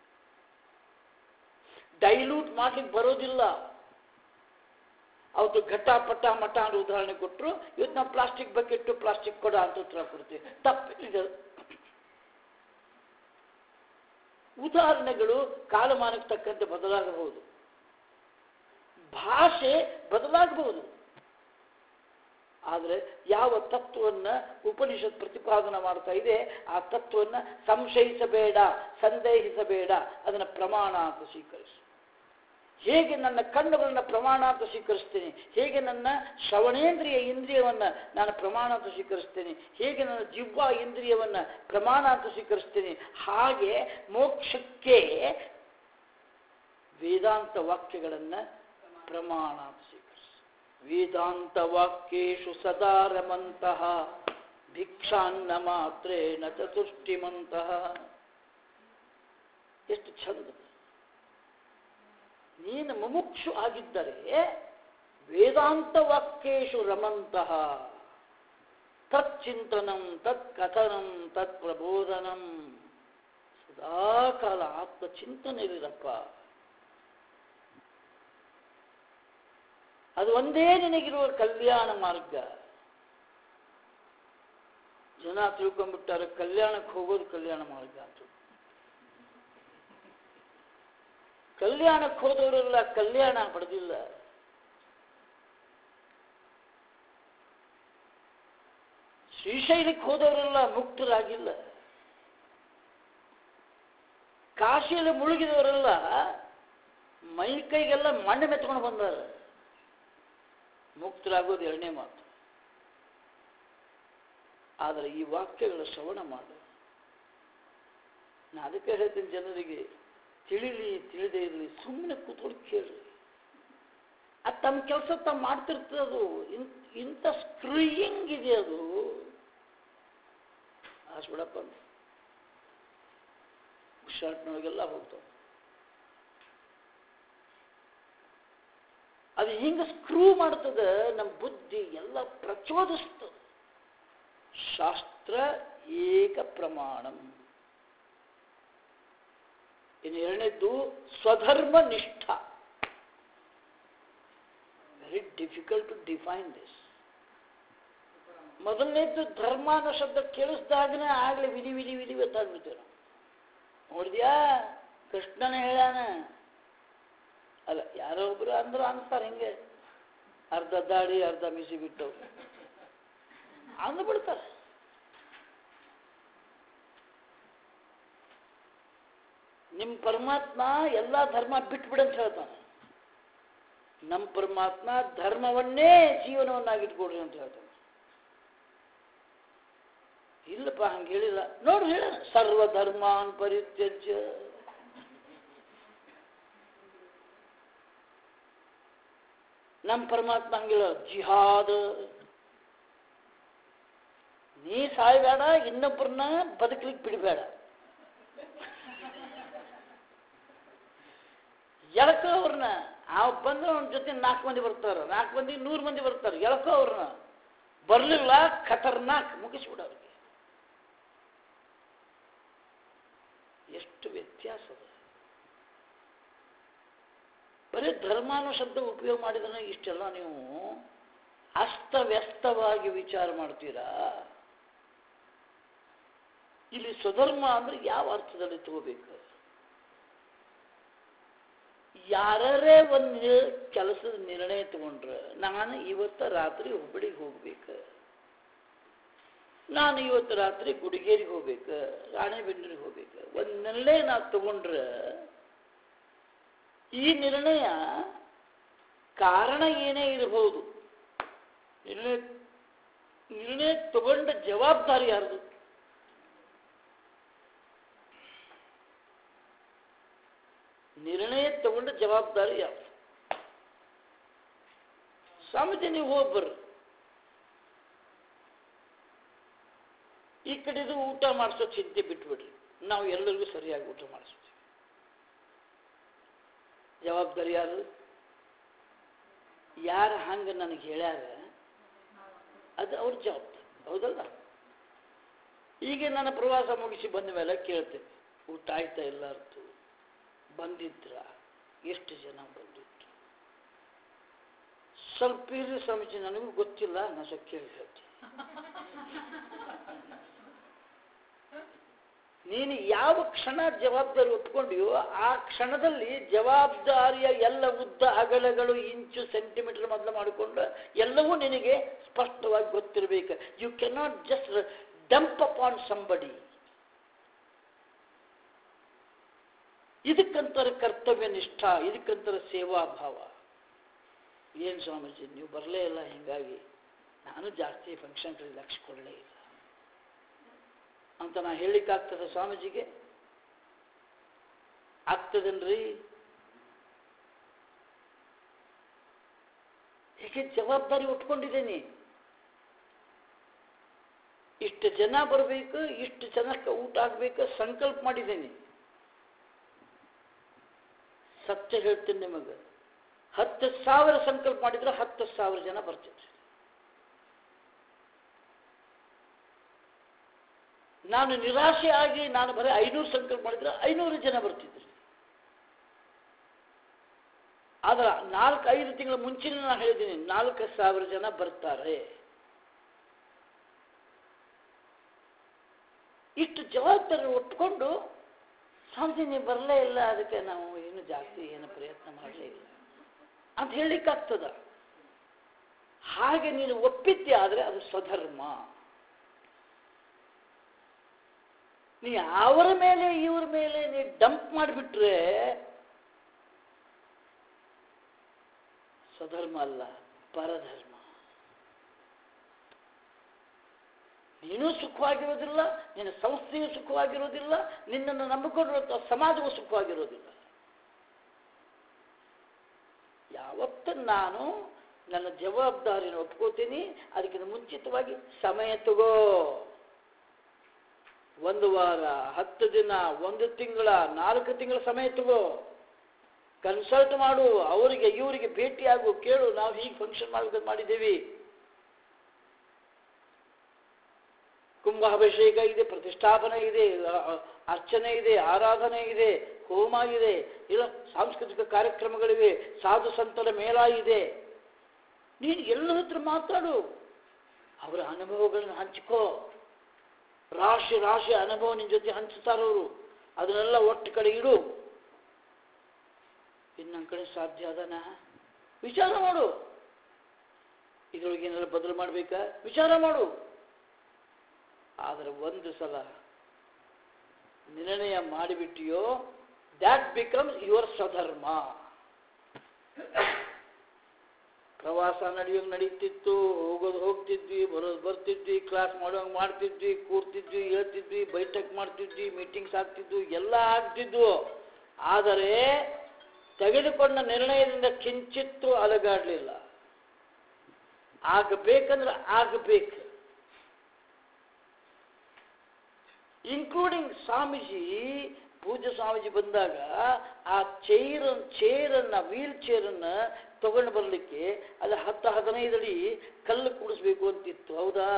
ಡೈಲ್ಯೂಟ್ ಮಾಡ್ಲಿಕ್ಕೆ ಬರೋದಿಲ್ಲ ಅವತ್ತು ಘಟ ಪಟ ಮಠ ಅಂತ ಉದಾಹರಣೆ ಕೊಟ್ಟರು ಇವತ್ತು ನಾವು ಪ್ಲಾಸ್ಟಿಕ್ ಬಕೆಟ್ ಪ್ಲಾಸ್ಟಿಕ್ ಕೊಡ ಅಂತ ಉತ್ತರ ಕೊಡ್ತೀವಿ ತಪ್ಪಿದೆ ಉದಾಹರಣೆಗಳು ಕಾಲಮಾನಕ್ಕೆ ತಕ್ಕಂತೆ ಬದಲಾಗಬಹುದು ಭಾಷೆ ಬದಲಾಗಬಹುದು ಆದರೆ ಯಾವ ತತ್ವವನ್ನು ಉಪನಿಷತ್ ಪ್ರತಿಪಾದನೆ ಮಾಡ್ತಾ ಇದೆ ಆ ತತ್ವವನ್ನು ಸಂಶಯಿಸಬೇಡ ಸಂದೇಹಿಸಬೇಡ ಅದನ್ನು ಪ್ರಮಾಣ ಅಂತ ಸ್ವೀಕರಿಸು ಹೇಗೆ ನನ್ನ ಕಣ್ಣುಗಳನ್ನು ಪ್ರಮಾಣ ಅಂತ ಸ್ವೀಕರಿಸ್ತೇನೆ ಹೇಗೆ ನನ್ನ ಶ್ರವಣೇಂದ್ರಿಯ ಇಂದ್ರಿಯವನ್ನು ನಾನು ಪ್ರಮಾಣ ಅಂತ ಸ್ವೀಕರಿಸ್ತೇನೆ ಹೇಗೆ ನನ್ನ ಜಿವ್ವ ಇಂದ್ರಿಯವನ್ನು ಪ್ರಮಾಣ ಅಂತ ಸ್ವೀಕರಿಸ್ತೇನೆ ಹಾಗೆ ಮೋಕ್ಷಕ್ಕೆ ವೇದಾಂತ ವಾಕ್ಯಗಳನ್ನು ಪ್ರಮಾಣ ಅಂತ ಸ್ವೀಕರಿಸಿ ವೇದಾಂತ ವಾಕ್ಯೇಶು ಸದಾ ರಮಂತಹ ಭಿಕ್ಷಾನ್ನ ಮಾತ್ರೇಣ ಚತುಷ್ಟಿಮಂತಹ ಎಷ್ಟು ಚಂದ ನೀನು ಮುಮುಕ್ಷು ಆಗಿದ್ದರೆ ವೇದಾಂತ ವಾಕ್ಯೇಶು ರಮಂತಹ ತಚ್ಚಿಂತನಂ ತತ್ ಕಥನಂ ತತ್ ಪ್ರಬೋಧನಂ ಸದಾಕಾಲ ಆತ್ಮಚಿಂತನೆಯಿರಪ್ಪ ಅದು ಒಂದೇ ನಿನಗಿರುವ ಕಲ್ಯಾಣ ಮಾರ್ಗ ಜನ ತಿಳ್ಕೊಂಡ್ಬಿಟ್ಟಾರೆ ಕಲ್ಯಾಣಕ್ಕೆ ಹೋಗೋದು ಕಲ್ಯಾಣ ಮಾರ್ಗ ಅಂತ ಕಲ್ಯಾಣಕ್ಕೆ ಹೋದವರೆಲ್ಲ ಕಲ್ಯಾಣ ಪಡೆದಿಲ್ಲ ಶ್ರೀಶೈಲಕ್ಕೆ ಹೋದವರೆಲ್ಲ ಮುಕ್ತರಾಗಿಲ್ಲ ಕಾಶಿಯಲ್ಲಿ ಮುಳುಗಿದವರೆಲ್ಲ ಮೈ ಕೈಗೆಲ್ಲ ಮಣ್ಣು ಮೆತ್ಕೊಂಡು ಬಂದಾರ ಮುಕ್ತರಾಗೋದು ಎರಡನೇ ಮಾತು ಆದರೆ ಈ ವಾಕ್ಯಗಳ ಶ್ರವಣ ಮಾಡು ನಾ ಅದಕ್ಕೆ ಹೇಳ್ತೀನಿ ಜನರಿಗೆ ತಿಳಿಲಿ ತಿಳಿದೇ ಇರಲಿ ಸುಮ್ಮನೆ ಕೂತ್ಕೊಂಡು ಕೇಳ್ರಿ ಅದು ತಮ್ಮ ಕೆಲಸ ತಾವು ಮಾಡ್ತಿರ್ತದೆ ಅದು ಇನ್ ಇಂಥ ಸ್ಕ್ರೀಯಿಂಗ್ ಇದೆ ಅದು ಆಸ್ಬಿಡಪ್ಪ ಶರ್ಟ್ನೊಳಗೆಲ್ಲ ಹೋಗ್ತಾವೆ ಅದು ಹಿಂಗೆ ಸ್ಕ್ರೂ ಮಾಡ್ತದೆ ನಮ್ಮ ಬುದ್ಧಿ ಎಲ್ಲ ಪ್ರಚೋದಿಸ್ತದೆ ಶಾಸ್ತ್ರ ಏಕ ಪ್ರಮಾಣಂ ಇನ್ನು ಎರಡನೇದ್ದು ಸ್ವಧರ್ಮ ನಿಷ್ಠ very difficult to define this ಮೊದಲನೇದ್ದು ಧರ್ಮ ಅನ್ನೋ ಶಬ್ದ ಕೇಳಿಸ್ದಾಗನೇ ಆಗಲೇ ವಿಧಿ ವಿಧಿ ವಿಧಿ ಗೊತ್ತಾಗ್ಬಿಡ್ತೇವೆ ನಾವು ನೋಡಿದ್ಯಾ ಕೃಷ್ಣನ ಹೇಳ್ಯಾನ ಅಲ್ಲ ಯಾರೋ ಒಬ್ರು ಅಂದ್ರು ಅಂತಾರೆ ಹಿಂಗೆ ಅರ್ಧ ದಾಡಿ ಅರ್ಧ ಮಿಸಿ ಬಿಟ್ಟು ಅಂದು ಬಿಡ್ತಾರೆ ನಿಮ್ಮ ಪರಮಾತ್ಮ ಎಲ್ಲ ಧರ್ಮ ಬಿಟ್ಬಿಡಂತ ಹೇಳ್ತಾನೆ ನಮ್ಮ ಪರಮಾತ್ಮ ಧರ್ಮವನ್ನೇ ಜೀವನವನ್ನಾಗಿಟ್ಕೊಡ್ರಿ ಅಂತ ಹೇಳ್ತಾನೆ ಇಲ್ಲಪ್ಪ ಹಂಗೆ ಹೇಳಿಲ್ಲ ನೋಡ್ರಿ ಹೇಳ ಸರ್ವಧರ್ಮಾನ್ ಪರಿತ್ಯಜ್ಯ ನಮ್ಮ ಪರಮಾತ್ಮ ಹಂಗಿಲ್ಲ ಜಿಹಾದ್ ನೀ ಸಾಯ್ಬೇಡ ಇನ್ನೊಬ್ಬರನ್ನ ಬದುಕಲಿಕ್ಕೆ ಬಿಡಬೇಡ ಎಳಕೋ ಅವ್ರನ್ನ ಆ ಬಂದ್ರೆ ಅವನ ಜೊತೆ ನಾಲ್ಕು ಮಂದಿ ಬರ್ತಾರೆ ನಾಲ್ಕು ಮಂದಿ ನೂರು ಮಂದಿ ಬರ್ತಾರೆ ಎಳಕೋ ಅವ್ರನ್ನ ಬರಲಿಲ್ಲ ಖತರ್ನಾಕ್ ಮುಗಿಸ್ಬಿಡ ಅವ್ರಿಗೆ ಎಷ್ಟು ವ್ಯತ್ಯಾಸ ಅದು ಬರೀ ಧರ್ಮ ಅನ್ನೋ ಶಬ್ದ ಉಪಯೋಗ ಮಾಡಿದ್ರೆ ಇಷ್ಟೆಲ್ಲ ನೀವು ಅಸ್ತವ್ಯಸ್ತವಾಗಿ ವಿಚಾರ ಮಾಡ್ತೀರಾ ಇಲ್ಲಿ ಸ್ವಧರ್ಮ ಅಂದ್ರೆ ಯಾವ ಅರ್ಥದಲ್ಲಿ ತಗೋಬೇಕು ಯಾರೇ ಒಂದು ಕೆಲಸದ ನಿರ್ಣಯ ತಗೊಂಡ್ರೆ ನಾನು ಇವತ್ತ ರಾತ್ರಿ ಹುಬ್ಬಳ್ಳಿಗೆ ಹೋಗ್ಬೇಕು ನಾನು ಇವತ್ತು ರಾತ್ರಿ ಗುಡಿಗೇರಿಗೆ ಹೋಗ್ಬೇಕು ರಾಣೆಬೆನ್ನೂರಿಗೆ ಹೋಗ್ಬೇಕು ಒಂದು ನಿರ್ಣಯ ನಾ ತಗೊಂಡ್ರೆ ಈ ನಿರ್ಣಯ ಕಾರಣ ಏನೇ ಇರಬಹುದು ನಿರ್ಣಯ ನಿರ್ಣಯ ತಗೊಂಡ ಜವಾಬ್ದಾರಿ ಯಾರ್ದು ನಿರ್ಣಯ ತಗೊಂಡ ಜವಾಬ್ದಾರಿ ಯಾರ್ದು ಸ್ವಾಮೀಜಿ ನೀವು ಹೋಗಿ ಬರ್ರಿ ಈ ಕಡೆದು ಊಟ ಮಾಡಿಸೋ ಚಿಂತೆ ಬಿಟ್ಬಿಡ್ರಿ ನಾವು ಎಲ್ಲರಿಗೂ ಸರಿಯಾಗಿ ಊಟ ಮಾಡಿಸ್ತೀವಿ ಜವಾಬ್ದಾರಿ ಯಾರು ಯಾರ ಹಂಗೆ ನನಗೆ ಹೇಳ್ಯಾರ ಅದು ಅವ್ರ ಜವಾಬ್ದಾರಿ ಹೌದಲ್ಲ ಈಗ ನನ್ನ ಪ್ರವಾಸ ಮುಗಿಸಿ ಬಂದ ಮೇಲೆ ಕೇಳ್ತೇನೆ ಊಟ ಆಯ್ತಾ ಎಲ್ಲಾರ್ದು ಬಂದಿದ್ರ ಎಷ್ಟು ಜನ ಬಂದಿದ್ರು ಸ್ವಲ್ಪ ಇರ್ರಿ ಸ್ವಾಮೀಜಿ ನನಗೂ ಗೊತ್ತಿಲ್ಲ ನಾನು ಸ್ವಲ್ಪ ಕೇಳಿ ಹೇಳ್ತೀನಿ ನೀನು ಯಾವ ಕ್ಷಣ ಜವಾಬ್ದಾರಿ ಒಪ್ಕೊಂಡಿಯೋ ಆ ಕ್ಷಣದಲ್ಲಿ ಜವಾಬ್ದಾರಿಯ ಎಲ್ಲ ಉದ್ದ ಅಗಲಗಳು ಇಂಚು ಸೆಂಟಿಮೀಟರ್ ಮೊದಲು ಮಾಡಿಕೊಂಡು ಎಲ್ಲವೂ ನಿನಗೆ ಸ್ಪಷ್ಟವಾಗಿ ಗೊತ್ತಿರಬೇಕು you cannot just dump upon somebody ಇದಕ್ಕಂತಾರೆ ಕರ್ತವ್ಯ ನಿಷ್ಠ ಇದಕ್ಕಂತಾರೆ ಸೇವಾ ಭಾವ ಏನು ಸ್ವಾಮೀಜಿ ನೀವು ಬರಲೇ ಇಲ್ಲ ಹೀಗಾಗಿ ನಾನು ಜಾಸ್ತಿ ಫಂಕ್ಷನ್ಗಳಿಗೆ ಲಕ್ಷ ಕೊಡಲೇ ಇಲ್ಲ ಅಂತ ನಾ ಹೇಳಿಕ್ಕಾಗ್ತದೆ ಸ್ವಾಮೀಜಿಗೆ ಆಗ್ತದನ್ರಿ ಹೇಗೆ ಜವಾಬ್ದಾರಿ ಒಪ್ಕೊಂಡಿದ್ದೇನೆ ಇಷ್ಟು ಜನ ಬರಬೇಕು ಇಷ್ಟು ಜನಕ್ಕೆ ಊಟ ಆಗ್ಬೇಕು ಸಂಕಲ್ಪ ಮಾಡಿದ್ದೇನೆ ಸತ್ಯ ಹೇಳ್ತೀನಿ ನಿಮಗೆ ಹತ್ತು ಸಾವಿರ ಸಂಕಲ್ಪ ಮಾಡಿದ್ರೆ ಹತ್ತು ಸಾವಿರ ಜನ ಬರ್ತಿದ್ರು ನಾನು ನಿರಾಶೆ ಆಗಿ ನಾನು ಬರೀ ಐನೂರು ಸಂಕಲ್ಪ ಮಾಡಿದ್ರೆ ಐನೂರು ಜನ ಬರ್ತಿದ್ರು ಆದ್ರೆ ನಾಲ್ಕು ಐದು ತಿಂಗಳ ಮುಂಚೆನೇ ನಾನು ಹೇಳಿದ್ದೀನಿ ನಾಲ್ಕು ಸಾವಿರ ಜನ ಬರ್ತಾರೆ ಇಷ್ಟು ಜವಾಬ್ದಾರಿ ಒಟ್ಕೊಂಡು ಸ್ವಾಮೀಜಿ ನೀವು ಬರಲೇ ಇಲ್ಲ ಅದಕ್ಕೆ ನಾವು ಏನು ಜಾಸ್ತಿ ಏನು ಪ್ರಯತ್ನ ಮಾಡಲೇ ಇಲ್ಲ ಅಂತ ಹೇಳಲಿಕ್ಕಾಗ್ತದ ಹಾಗೆ ನೀನು ಒಪ್ಪಿದ್ದೆ ಆದರೆ ಅದು ಸ್ವಧರ್ಮ ನೀ ಅವರ ಮೇಲೆ ಇವ್ರ ಮೇಲೆ ನೀ ಡಂಪ್ ಮಾಡಿಬಿಟ್ರೆ ಸ್ವಧರ್ಮ ಅಲ್ಲ ಪರಧರ್ಮ ನೀನು ಸುಖವಾಗಿರೋದಿಲ್ಲ ನಿನ್ನ ಸಂಸ್ಥೆಯು ಸುಖವಾಗಿರೋದಿಲ್ಲ ನಿನ್ನನ್ನು ನಂಬಿಕೊಂಡಿರುವಂಥ ಸಮಾಜವು ಸುಖವಾಗಿರೋದಿಲ್ಲ ಯಾವತ್ತ ನಾನು ನನ್ನ ಜವಾಬ್ದಾರಿಯನ್ನು ಒಪ್ಕೋತೀನಿ ಅದಕ್ಕಿಂತ ಮುಂಚಿತವಾಗಿ ಸಮಯ ತಗೋ ಒಂದು ವಾರ ಹತ್ತು ದಿನ ಒಂದು ತಿಂಗಳ ನಾಲ್ಕು ತಿಂಗಳ ಸಮಯ ತಗೋ ಕನ್ಸಲ್ಟ್ ಮಾಡು ಅವರಿಗೆ ಇವರಿಗೆ ಭೇಟಿಯಾಗು ಕೇಳು ನಾವು ಹೀಗೆ ಫಂಕ್ಷನ್ ಮಾಡಬೇಕು ಮಾಡಿದ್ದೀವಿ ಕುಂಭಾಭಿಷೇಕ ಇದೆ ಪ್ರತಿಷ್ಠಾಪನೆ ಇದೆ ಅ- ಅ- ಅರ್ಚನೆ ಇದೆ ಆರಾಧನೆ ಇದೆ ಹೋಮ ಇದೆ ಇಲ್ಲ ಸಾಂಸ್ಕೃತಿಕ ಕಾರ್ಯಕ್ರಮಗಳಿವೆ ಸಾಧು ಸಂತರ ಮೇಳ ಇದೆ ನೀನು ಎಲ್ಲರ ಹತ್ರ ಮಾತಾಡು ಅವರ ಅನುಭವಗಳನ್ನು ಹಂಚಿಕೋ ರಾಶಿ ರಾಶಿ ಅನುಭವ ನಿನ್ನ ಜೊತೆ ಹಂಚುತ್ತಾರವರು ಅದನ್ನೆಲ್ಲ ಒಟ್ಟು ಕಡೆ ಇಡು ಇನ್ನು ನನ್ನ ಕಡೆ ಸಾಧ್ಯ ಅದನ ವಿಚಾರ ಮಾಡು ಇದ್ರೊಳಗೆ ಏನಾದ್ರು ಬದಲು ಮಾಡಬೇಕಾ ವಿಚಾರ ಮಾಡು ಆದರೆ ಒಂದು ಸಲ ನಿರ್ಣಯ ಮಾಡಿಬಿಟ್ಟಿಯೋ ದ್ಯಾಟ್ ಬಿಕಮ್ಸ್ ಯುವರ್ ಸ್ವಧರ್ಮ ಪ್ರವಾಸ ನಡೆಯೋಂಗೆ ನಡೀತಿತ್ತು ಹೋಗೋದು ಹೋಗ್ತಿದ್ವಿ ಬರೋದು ಬರ್ತಿದ್ವಿ ಕ್ಲಾಸ್ ಮಾಡೋಂಗೆ ಮಾಡ್ತಿದ್ವಿ ಕೂರ್ತಿದ್ವಿ ಹೇಳ್ತಿದ್ವಿ ಬೈಠಕ್ ಮಾಡ್ತಿದ್ವಿ ಮೀಟಿಂಗ್ಸ್ ಆಗ್ತಿದ್ವು ಎಲ್ಲ ಆಗ್ತಿದ್ವು ಆದರೆ ತೆಗೆದುಕೊಂಡ ನಿರ್ಣಯದಿಂದ ಕಿಂಚಿತ್ತೂ ಅಲಗಾಡಲಿಲ್ಲ ಆಗಬೇಕಂದ್ರೆ ಆಗಬೇಕು ಇನ್ಕ್ಲೂಡಿಂಗ್ ಸ್ವಾಮೀಜಿ ಪೂಜ್ಯ ಸ್ವಾಮೀಜಿ ಬಂದಾಗ ಆ ಚೈರ್ ಚೇರನ್ನ ವೀಲ್ ಚೇರನ್ನ ತಗೊಂಡು ಬರಲಿಕ್ಕೆ ಅಲ್ಲಿ ಹತ್ತು ಹದಿನೈದು ಅಡಿ ಕಲ್ಲು ಕೂಡಿಸ್ಬೇಕು ಅಂತಿತ್ತು ಹೌದಾ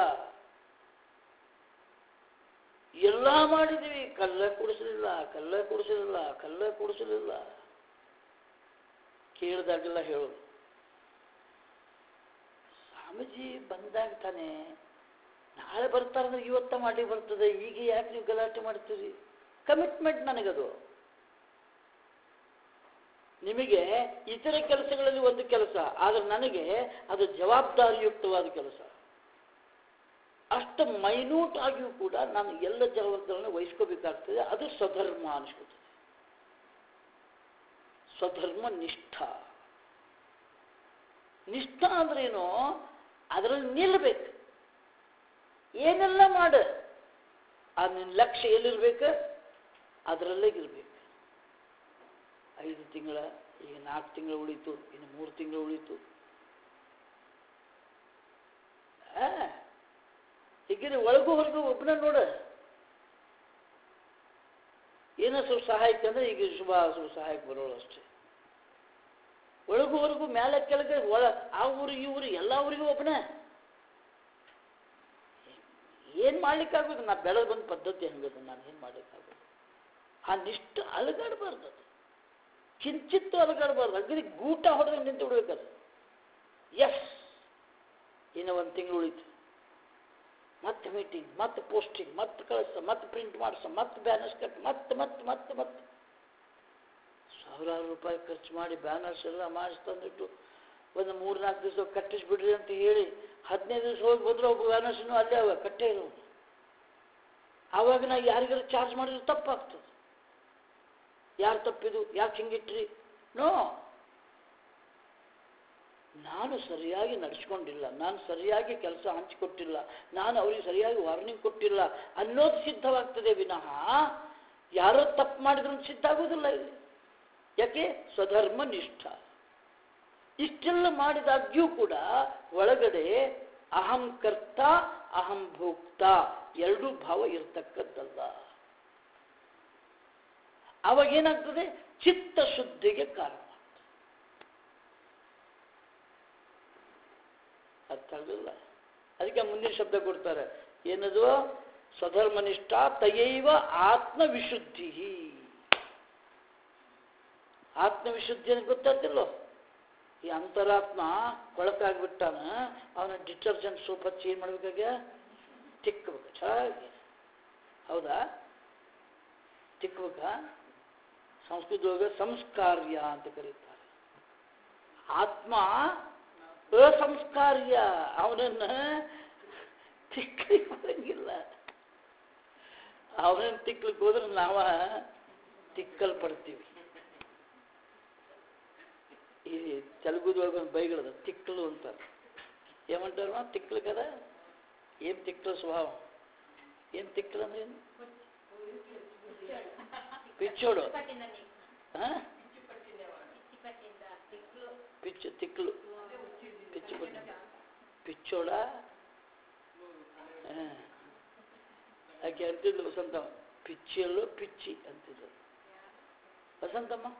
ಎಲ್ಲ ಮಾಡಿದ್ವಿ ಕಲ್ಲ ಕೂಡಿಸಲಿಲ್ಲ ಕಲ್ಲ ಕೂಡಿಸಲಿಲ್ಲ ಕಲ್ಲ ಕೂಡಿಸಲಿಲ್ಲ ಕೇಳಿದಾಗೆಲ್ಲ ಹೇಳೋದು ಸ್ವಾಮೀಜಿ ಬಂದಾಗ ತಾನೇ ನಾಳೆ ಬರ್ತಾರಂದ್ರೆ ಇವತ್ತ ಮಾಡಿ ಬರ್ತದೆ ಈಗ ಯಾಕೆ ನೀವು ಗಲಾಟೆ ಮಾಡ್ತೀರಿ ಕಮಿಟ್ಮೆಂಟ್ ನನಗದು ನಿಮಗೆ ಇತರ ಕೆಲಸಗಳಲ್ಲಿ ಒಂದು ಕೆಲಸ ಆದರೆ ನನಗೆ ಅದು ಜವಾಬ್ದಾರಿಯುಕ್ತವಾದ ಕೆಲಸ ಅಷ್ಟು ಮೈನ್ಯೂಟ್ ಆಗಿಯೂ ಕೂಡ ನಾನು ಎಲ್ಲ ಜವಾಬ್ದಾರಿಯನ್ನು ವಹಿಸ್ಕೋಬೇಕಾಗ್ತದೆ ಅದು ಸ್ವಧರ್ಮ ಅನಿಸ್ಕೊತದೆ ಸ್ವಧರ್ಮ ನಿಷ್ಠ ನಿಷ್ಠ ಅಂದ್ರೇನು ಅದರಲ್ಲಿ ನಿಲ್ಲಬೇಕು ಏನೆಲ್ಲ ಮಾಡು ಆ ನಿನ್ನ ಲಕ್ಷ್ಯ ಎಲ್ಲಿರ್ಬೇಕು ಅದರಲ್ಲೇ ಇರ್ಬೇಕು ಐದು ತಿಂಗಳ ಈಗ ನಾಲ್ಕು ತಿಂಗಳು ಉಳೀತು ಇನ್ನು ಮೂರು ತಿಂಗಳು ಉಳೀತು ಹೀಗೆ ಒಳಗೂ ಹೊರಗೂ ಒಬ್ಬನ ನೋಡ ಏನೋ ಸ್ವಲ್ಪ ಸಹಾಯಕ್ಕೆ ಅಂದ್ರೆ ಈಗ ಶುಭ ಸ್ವಲ್ಪ ಸಹಾಯಕ್ಕೆ ಬರೋಳು ಅಷ್ಟೇ ಒಳಗೂ ಹೊರಗೂ ಮೇಲೆ ಕೆಳಗೆ ಒಳ ಆ ಊರು ಈ ಊರು ಎಲ್ಲ ಊರಿಗೂ ಒಬ್ಬನೇ ಏನು ಮಾಡ್ಲಿಕ್ಕಾಗೋದು ನಾ ಬೆಳೆದು ಬಂದ ಪದ್ಧತಿ ಹಂಗದು ನಾನು ಏನು ಮಾಡ್ಲಿಕ್ಕಾಗೋದು ಆ ನಿಷ್ಠ ಅಲಗಾಡಬಾರ್ದು ಅದು ಕಿಂಚಿತ್ತು ಅಲಗಾಡಬಾರ್ದು ಅಗದಿ ಗೂಟ ಹೊಡೆದು ನಿಂತು ಬಿಡ್ಬೇಕದು ಎಸ್ ಇನ್ನು ಒಂದು ತಿಂಗಳು ಉಳಿತು ಮತ್ತೆ ಮೀಟಿಂಗ್ ಮತ್ತೆ ಪೋಸ್ಟಿಂಗ್ ಮತ್ತೆ ಕಳಿಸ ಮತ್ತೆ ಪ್ರಿಂಟ್ ಮಾಡಿಸ ಮತ್ತೆ ಬ್ಯಾನರ್ಸ್ ಕಟ್ ಮತ್ತೆ ಮತ್ತೆ ಮತ್ತೆ ಮತ್ತೆ ಸಾವಿರಾರು ರೂಪಾಯಿ ಖರ್ಚು ಮಾಡಿ ಬ್ಯಾನರ್ಸ್ ಎಲ್ಲ ಮಾಡಿಸಿ ತಂದಿಟ್ಟು ಒಂದು ಮೂರು ನಾಲ್ಕು ದಿವಸ ಕಟ್ಟಿಸ್ಬಿಡ್ರಿ ಅಂತ ಹೇಳಿ ಹದಿನೈದು ದಿವಸ ಹೋಗಿ ಬಂದ್ರೆ ಒಬ್ಬ ಬ್ಯಾನರ್ಸ್ನು ಅಲ್ಲೇ ಅವ ಕಟ್ಟೇ ಇರೋ ಆವಾಗ ನಾ ಯಾರಿಗಾರು ಚಾರ್ಜ್ ಮಾಡಿದ್ರೆ ತಪ್ಪಾಗ್ತದೆ ಯಾರು ತಪ್ಪಿದು ಯಾಕೆ ಹಿಂಗಿಟ್ರಿ ನೋ ನಾನು ಸರಿಯಾಗಿ ನಡೆಸ್ಕೊಂಡಿಲ್ಲ ನಾನು ಸರಿಯಾಗಿ ಕೆಲಸ ಹಂಚಿಕೊಟ್ಟಿಲ್ಲ ನಾನು ಅವ್ರಿಗೆ ಸರಿಯಾಗಿ ವಾರ್ನಿಂಗ್ ಕೊಟ್ಟಿಲ್ಲ ಅನ್ನೋದು ಸಿದ್ಧವಾಗ್ತದೆ ವಿನಃ ಯಾರೋ ತಪ್ಪು ಮಾಡಿದ್ರು ಸಿದ್ಧ ಆಗೋದಿಲ್ಲ ಇಲ್ಲಿ ಯಾಕೆ ಸ್ವಧರ್ಮ ನಿಷ್ಠ ಇಷ್ಟೆಲ್ಲ ಮಾಡಿದಾಗ್ಯೂ ಕೂಡ ಒಳಗಡೆ ಅಹಂ ಕರ್ತ ಅಹಂ ಭೋಕ್ತ ಎರಡೂ ಭಾವ ಇರ್ತಕ್ಕದ್ದಲ್ಲ ಅವಾಗ ಏನಾಗ್ತದೆ ಚಿತ್ತ ಶುದ್ಧಿಗೆ ಕಾರಣ ಅರ್ಥ ಆಗಲಿಲ್ಲ ಅದಕ್ಕೆ ಮುಂದಿನ ಶಬ್ದ ಕೊಡ್ತಾರೆ ಏನದು ಸ್ವಧರ್ಮನಿಷ್ಠ ತಯೈವ ಆತ್ಮವಿಶುದ್ಧಿ ಆತ್ಮವಿಶುದ್ಧಿ ಅಂತ ಗೊತ್ತಾಗ್ತಿಲ್ಲೋ ಈ ಅಂತರಾತ್ಮ ಕೊಳಕಾಗ್ಬಿಟ್ಟಾನ ಅವನ ಡಿಟರ್ಜೆಂಟ್ ಸೋಪ್ ಹಚ್ಚಿ ಏನು ಮಾಡ್ಬೇಕಾಗ ತಿಕ್ಕಬೇಕು ಚೆನ್ನಾಗಿ ಹೌದಾ ತಿಕ್ಕಬೇಕಾ ಸಂಸ್ಕೃತದೊಳಗೆ ಸಂಸ್ಕಾರ್ಯ ಅಂತ ಕರೀತಾರೆ ಆತ್ಮ ಅಸಂಸ್ಕಾರ್ಯ ಅವನನ್ನ ತಿಕ್ಕಲಿಕ್ಕೆ ಬರಂಗಿಲ್ಲ ಅವನನ್ನು ತಿಕ್ಲಿಕ್ಕೆ ಹೋದ್ರೆ ನಾವ ತಿಕ್ಕಲ್ಪಡ್ತೀವಿ ಈ ತೆಲುಗುದೊಳಗೆ ಒಂದು ಬೈಗಳದ ತಿಕ್ಕಲು ಅಂತಾರೆ ಏమంటారు ತಿಕ್ಲು ಕದ ಏನ್ ತಿಕ್ಕಲ ಸ್ವಭಾವ ಏನ್ ತಿಕ್ಕಲು ಅಂದ್ರೆ ಏನು ಪಿಚ್ಚೋಡು ಹಾ ಪಿಚ್ಚು ತಿಕ್ಕಲು ಪಿಚ್ಚು ಪಟ್ಟಿ ಪಿಚ್ಚೋಡ ಹಾ. ಆಕೆ ಅಂತಿದ್ಲು ವಸಂತಮ್ಮ ಪಿಚ್ಚಿಯಲ್ಲೋ ಪಿಚ್ಚಿ ಅಂತಿದ್ಲು ವಸಂತಮ್ಮ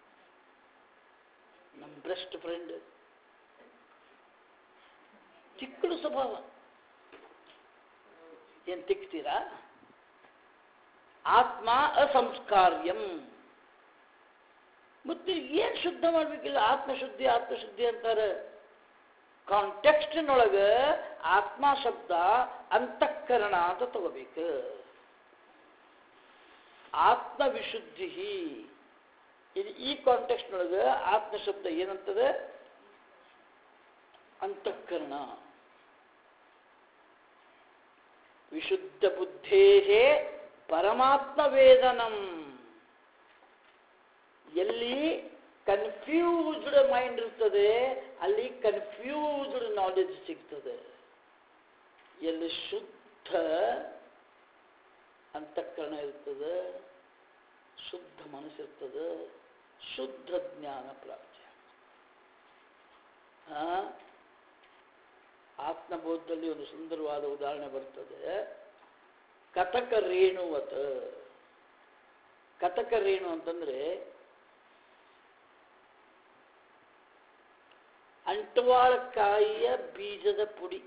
ನಮ್ಮ ಬೆಸ್ಟ್ ಫ್ರೆಂಡ್ ತಿಕ್ಕಳು ಸ್ವಭಾವ ಏನ್ ತಿಕ್ತೀರಾ ಆತ್ಮ ಅಸಂಸ್ಕಾರ್ಯಂ ಮತ್ತೆ ಏನ್ ಶುದ್ಧ ಮಾಡ್ಬೇಕಿಲ್ಲ ಆತ್ಮಶುದ್ಧಿ ಆತ್ಮಶುದ್ಧಿ ಅಂತಾರೆ ಕಾಂಟೆಕ್ಸ್ಟಿನೊಳಗೆ ಆತ್ಮ ಶಬ್ದ ಅಂತಃಕರಣ ಅಂತ ತಗೋಬೇಕು ಆತ್ಮವಿಶುದ್ಧಿ ಇದು ಈ ಕಾಂಟೆಕ್ಸ್ಟ್ನೊಳಗೆ ಆತ್ಮ ಶಬ್ದ ಏನಂತದೆ ಅಂತಃಕರಣ ವಿಶುದ್ಧ ಬುದ್ಧೇ ಪರಮಾತ್ಮ ವೇದನಂ ಎಲ್ಲಿ ಕನ್ಫ್ಯೂಸ್ಡ್ ಮೈಂಡ್ ಇರ್ತದೆ ಅಲ್ಲಿ ಕನ್ಫ್ಯೂಸ್ಡ್ ನಾಲೆಜ್ ಸಿಗ್ತದೆ ಎಲ್ಲಿ ಶುದ್ಧ ಅಂತಃಕರಣ ಇರ್ತದೆ ಶುದ್ಧ ಮನಸ್ಸಿರ್ತದೆ ಶುದ್ಧ ಜ್ಞಾನ ಪ್ರಾಪ್ತಿ ಆ, ಆತ್ಮಬೋಧದಲ್ಲಿ ಒಂದು ಸುಂದರವಾದ ಉದಾಹರಣೆ ಬರ್ತದೆ ಕಥಕ ರೇಣುವತ ಕಥಕ ರೇಣು ಅಂತಂದ್ರೆ ಅಂಟವಾಳಕಾಯಿಯ ಬೀಜದ ಪುಡಿ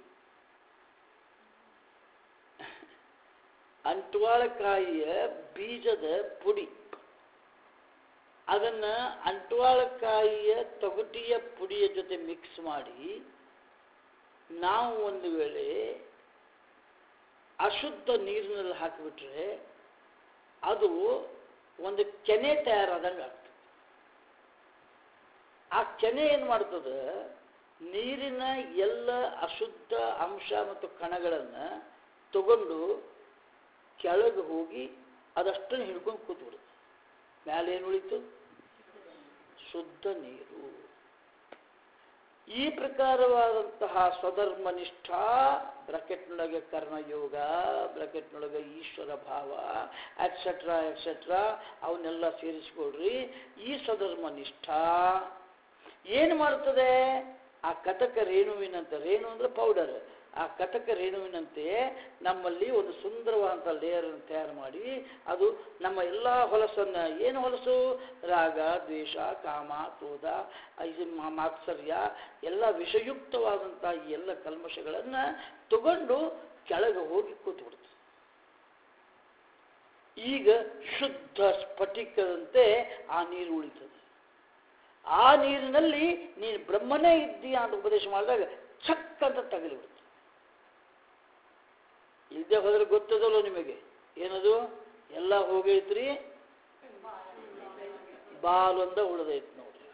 ಅಂಟವಾಳಕಾಯಿಯ ಬೀಜದ ಪುಡಿ ಅದನ್ನ ಅಂಟ್ವಾಳಕಾಯಿಯ ತೊಗಟಿಯ ಪುಡಿಯ ಜೊತೆ ಮಿಕ್ಸ್ ಮಾಡಿ ನಾವು ಒಂದು ವೇಳೆ ಅಶುದ್ಧ ನೀರಿನಲ್ಲಿ ಹಾಕಿಬಿಟ್ರೆ ಅದು ಒಂದು ಕೆನೆ ತಯಾರಾದಂಗೆ ಆಗ್ತದೆ ಆ ಕೆನೆ ಏನು ಮಾಡ್ತದೆ ನೀರಿನ ಎಲ್ಲ ಅಶುದ್ಧ ಅಂಶ ಮತ್ತು ಕಣಗಳನ್ನು ತಗೊಂಡು ಕೆಳಗೆ ಹೋಗಿ ಅದಷ್ಟನ್ನು ಹಿಡ್ಕೊಂಡು ಕೂತ್ಬಿಡುತ್ತೆ ಮ್ಯಾಲೆ ಏನು ಉಳಿತು ಶುದ್ಧ ನೀರು ಈ ಪ್ರಕಾರವಾದಂತಹ ಸ್ವಧರ್ಮನಿಷ್ಠ ಬ್ರಾಕೆಟ್ನೊಳಗೆ ಕರ್ಮಯೋಗ ಬ್ರಾಕೆಟ್ನೊಳಗೆ ಈಶ್ವರ ಭಾವ ಎಟ್ಸೆಟ್ರಾ ಎಟ್ಸೆಟ್ರಾ ಅವನ್ನೆಲ್ಲ ಸೇರಿಸ್ಕೊಳ್ರಿ ಈ ಸ್ವಧರ್ಮನಿಷ್ಠ ಏನು ಮಾಡ್ತದೆ ಆ ಕಟಕ ರೇಣುವಿನಂತೆ ರೇಣು ಅಂದ್ರೆ ಪೌಡರ್ ಆ ಕಟಕ ರೇಣುವಿನಂತೆ ನಮ್ಮಲ್ಲಿ ಒಂದು ಸುಂದರವಾದಂಥ ಲೇಯರ್ ತಯಾರು ಮಾಡಿ ಅದು ನಮ್ಮ ಎಲ್ಲ ಹೊಲಸನ್ನು ಏನು ಹೊಲಸು ರಾಗ ದ್ವೇಷ ಕಾಮ ಕ್ರೋಧ ಇದು ಮಾ- ಮಾತ್ಸರ್ಯ ಎಲ್ಲ ವಿಷಯುಕ್ತವಾದಂಥ ಈ ಎಲ್ಲ ಕಲ್ಮಶಗಳನ್ನು ತಗೊಂಡು ಕೆಳಗೆ ಹೋಗಿ ಕೂತ್ಬಿಡ್ತು ಈಗ ಶುದ್ಧ ಸ್ಫಟಿಕದಂತೆ ಆ ನೀರು ಉಳಿತದೆ ಆ ನೀರಿನಲ್ಲಿ ನೀನು ಬ್ರಹ್ಮನೇ ಇದ್ದೀಯ ಅಂತ ಉಪದೇಶ ಮಾಡಿದಾಗ ಚಕ್ ಅಂತ ತಗಲಿಬಿಡ್ತು ಇಲ್ಲದೆ ಹೋದ್ರೆ ಗೊತ್ತದಲ್ಲೋ ನಿಮಗೆ ಏನದು ಎಲ್ಲ ಹೋಗೈತ್ರಿ ಬಾಲೊಂದ ಉಳ್ದೈತಿ ನೋಡ್ರಿ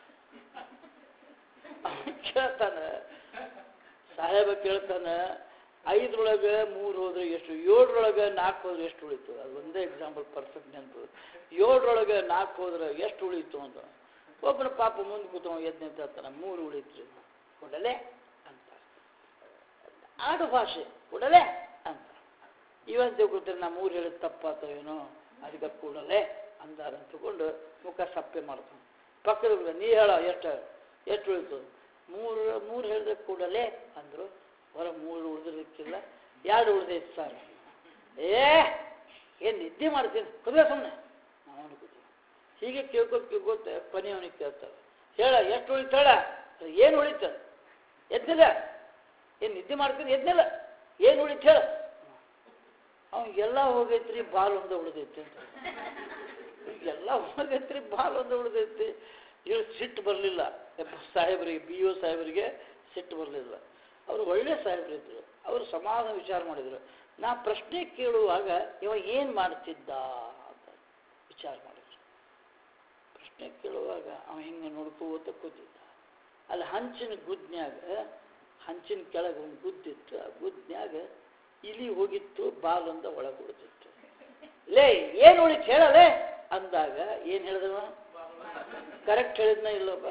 ಅವ್ನ್ ಕೇಳ್ತಾನ ಸಾಹೇಬ ಕೇಳ್ತಾನ ಐದರೊಳಗೆ ಮೂರು ಹೋದ್ರೆ ಎಷ್ಟು ಏಳರೊಳಗೆ ನಾಲ್ಕು ಹೋದ್ರೆ ಎಷ್ಟು ಉಳಿತು ಅದು ಒಂದೇ ಎಕ್ಸಾಂಪಲ್ ಪರ್ಫೆಕ್ಟ್ ನೆನಪು ಏಳರೊಳಗೆ ನಾಲ್ಕು ಹೋದ್ರೆ ಎಷ್ಟು ಉಳಿತು ಅಂತ ಒಬ್ಬನ ಪಾಪ ಮುಂದೆ ಕೂತವ ಎದ್ದು ನಿಂತಾನ ಮೂರು ಉಳಿತ್ರಿ ಕೊಡಲೆ ಅಂತ ಆಡು ಭಾಷೆ ಕೊಡಲೆ ಅಂತ ಇವಂತೆ ಕೂತ್ರೆ ನಾ ಮೂರು ಹೇಳಿದ ತಪ್ಪಾತ ಏನೋ ಅದಕ್ಕೆ ಕೂಡಲೇ ಅಂದಾರ ತಗೊಂಡು ಮುಖ ಸಪ್ಪೆ ಮಾಡ್ತಾನೆ ಪಕ್ಕದ ನೀ ಹೇಳ ಎಷ್ಟು ಎಷ್ಟು ಉಳಿತು ಮೂರು ಮೂರು ಹೇಳಿದ್ರೆ ಕೂಡಲೇ ಅಂದರು ಹೊರ ಮೂರು ಉಳಿದಿರ್ಲಿಕ್ಕಿಲ್ಲ ಎರಡು ಉಳಿದೈತೆ ಸರ್ ಏ ಏನು ನಿದ್ದೆ ಮಾಡ್ತೀನಿ ಕುದುರೆ ಸುಮ್ಮನೆ ಅವನು ಕೂತು ಹೀಗೆ ಕೇಳ್ಕೊತ ಕೇಳ್ಕೊತ ಕೊನೆಯವನಿಗೆ ಕೇಳ್ತಾರೆ ಹೇಳ ಎಷ್ಟು ಉಳಿತು ಹೇಳ ಏನು ಉಳಿತು ಎದ್ದಿಲ್ಲ ಏನು ನಿದ್ದೆ ಮಾಡ್ತೀನಿ ಎದ್ದಿಲ್ಲ ಏನು ಉಳಿತು ಹೇಳ ಅವನಿಗೆಲ್ಲ ಹೋಗೈತ್ರಿ ಬಾಲ್ ಒಂದು ಉಳಿದೈತಿ ಅಂತ ಎಲ್ಲ ಹೋಗೈತ್ರಿ ಬಾಲ್ ಒಂದು ಉಳಿದೈತಿ ಇವ್ರು ಸಿಟ್ಟು ಬರಲಿಲ್ಲ ಸಾಹೇಬರಿಗೆ ಬಿ ಒ ಸಾಹೇಬರಿಗೆ ಸಿಟ್ಟು ಬರಲಿಲ್ಲ ಅವರು ಒಳ್ಳೆ ಸಾಹೇಬರಿದ್ರು ಅವರು ಸಮಾಧಾನ ವಿಚಾರ ಮಾಡಿದರು ನಾ ಪ್ರಶ್ನೆ ಕೇಳುವಾಗ ಇವ ಏನು ಮಾಡ್ತಿದ್ದ ಅಂತ ವಿಚಾರ ಮಾಡಿದ್ರು ಪ್ರಶ್ನೆ ಕೇಳುವಾಗ ಅವ ಹಿಂಗೆ ನೋಡ್ಕೋತ ಕೂತಿದ್ದ ಅಲ್ಲಿ ಹಂಚಿನ ಗುದ್ನ್ಯಾಗ ಹಂಚಿನ ಕೆಳಗೆ ಒಂದು ಗುದ್ದಿತ್ತು ಆ ಗುದ್ನ್ಯಾಗ ಇಲಿ ಹೋಗಿತ್ತು ಬಾಲೊಂದ ಒಳಗೆ ಉಳಿದಿತ್ತು ಲೇ ಏನು ಉಳಿತು ಹೇಳಲೇ ಅಂದಾಗ ಏನು ಹೇಳಿದವ ಕರೆಕ್ಟ್ ಹೇಳಿದ್ನ ಇಲ್ಲೊಬ್ಬ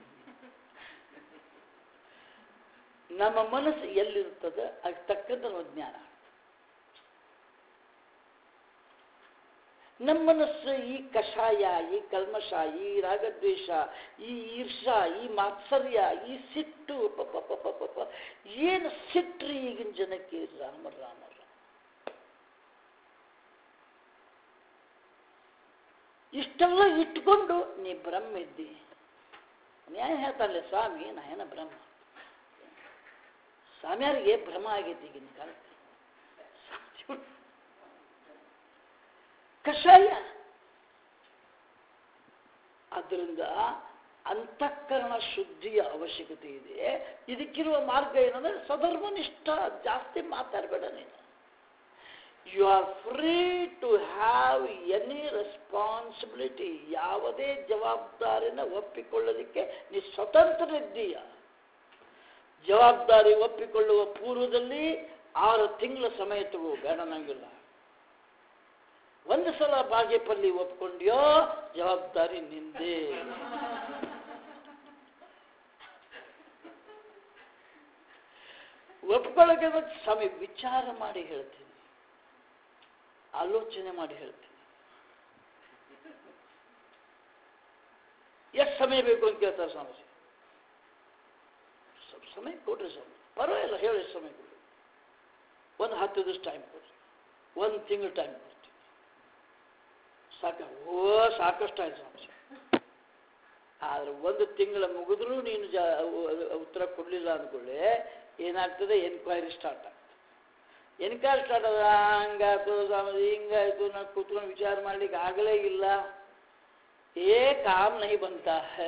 ನಮ್ಮ ಮನಸ್ಸು ಎಲ್ಲಿರ್ತದ ಅದಕ್ಕೆ ತಕ್ಕಂತ ನಮ್ಮ ಜ್ಞಾನ ನಮ್ಮ ಮನಸ್ಸು ಈ ಕಷಾಯ ಈ ಕಲ್ಮಶ ಈ ರಾಗದ್ವೇಷ ಈ ಈರ್ಷ ಈ ಮಾತ್ಸರ್ಯ ಈ ಸಿಟ್ಟು ಪಪ ಪಪ ಪಪ ಏನು ಸಿಟ್ರಿ ಈಗಿನ ಜನಕ್ಕೆ ರಾಮ ರಾಮ ರಾಮ ಇಷ್ಟೆಲ್ಲ ಇಟ್ಕೊಂಡು ನೀ ಬ್ರಹ್ಮ ಇದ್ದಿ ನ್ಯಾಯ ಹೇಳ್ತಾರಲ್ಲ ಸ್ವಾಮಿ ನಾಯನ ಬ್ರಹ್ಮ ಸ್ವಾಮಿಯಾರಿಗೆ ಭ್ರಮ ಆಗೈತಿ ಈಗಿನ ಕಾಲಕ್ಕೆ ಕಷಾಯ ಆದ್ದರಿಂದ ಅಂತಃಕರಣ ಶುದ್ಧಿಯ ಅವಶ್ಯಕತೆ ಇದೆ ಇದಕ್ಕಿರುವ ಮಾರ್ಗ ಏನಂದ್ರೆ ಸಧರ್ಮನಿಷ್ಠ ಜಾಸ್ತಿ ಮಾತಾಡಬೇಡ ನೀನು you are free to have any responsibility ಯಾವುದೇ ಜವಾಬ್ದಾರಿನ ಒಪ್ಪಿಕೊಳ್ಳೋದಕ್ಕೆ ನೀ ಸ್ವತಂತ್ರನಿದ್ದೀಯ ಜವಾಬ್ದಾರಿ ಒಪ್ಪಿಕೊಳ್ಳುವ ಪೂರ್ವದಲ್ಲಿ ಆರು ತಿಂಗಳ ಸಮಯ ತಗೋ ಬೇಡ ನಂಗಿಲ್ಲ ಒಂದು ಸಲ ಬಾಗೇಪಲ್ಲಿ ಒಪ್ಕೊಂಡ್ಯೋ ಜವಾಬ್ದಾರಿ ನಿಂದೇ ಒಪ್ಕೊಳ್ಳೋಕೆ ಮತ್ತೆ ಸ್ವಾಮಿ ವಿಚಾರ ಮಾಡಿ ಹೇಳ್ತೀನಿ ಆಲೋಚನೆ ಮಾಡಿ ಹೇಳ್ತೀನಿ ಎಷ್ಟು ಸಮಯ ಬೇಕು ಅಂತ ಕೇಳ್ತಾರೆ ಸ್ವಾಮೀಜಿ ಸ್ವಲ್ಪ ಸಮಯ ಕೊಡ್ರಿ ಸ್ವಾಮಿ ಪರವಾಗಿಲ್ಲ ಹೇಳಿ ಎಷ್ಟು ಸಮಯ ಕೊಡ್ರಿ ಒಂದು ಹತ್ತು ದಿವಸ ಟೈಮ್ ಕೊಡ್ರಿ ಒಂದು ತಿಂಗಳು ಟೈಮ್ ಕೊಡ್ತೀನಿ ಸಾಕ ಓ ಸಾಕಷ್ಟು ಆಯ್ತು ಸ್ವಾಮೀಜಿ ಆದ್ರೆ ಒಂದು ತಿಂಗಳ ಮುಗಿದ್ರೂ ನೀನು ಜ ಉ- ಉತ್ತರ ಕೊಡಲಿಲ್ಲ ಅಂದ್ಕೊಳ್ಳಿ ಏನಾಗ್ತದೆ ಎನ್ಕ್ವೈರಿ ಸ್ಟಾರ್ಟ್ ಆಗ್ತದೆ ಎನ್ಕ್ವೈರಿ ಸ್ಟಾರ್ಟ್ ಆದ ಹಂಗಾಯ್ತು ಸ್ವಾಮೀಜಿ ಹಿಂಗಾಯ್ತು ನಾನು ಕೂತ್ಕೊಂಡು ವಿಚಾರ ಮಾಡ್ಲಿಕ್ಕೆ ಆಗಲೇ ಇಲ್ಲ ಏ ಕಾಮ್ ನಹಿ ಬಂತ ಹೇ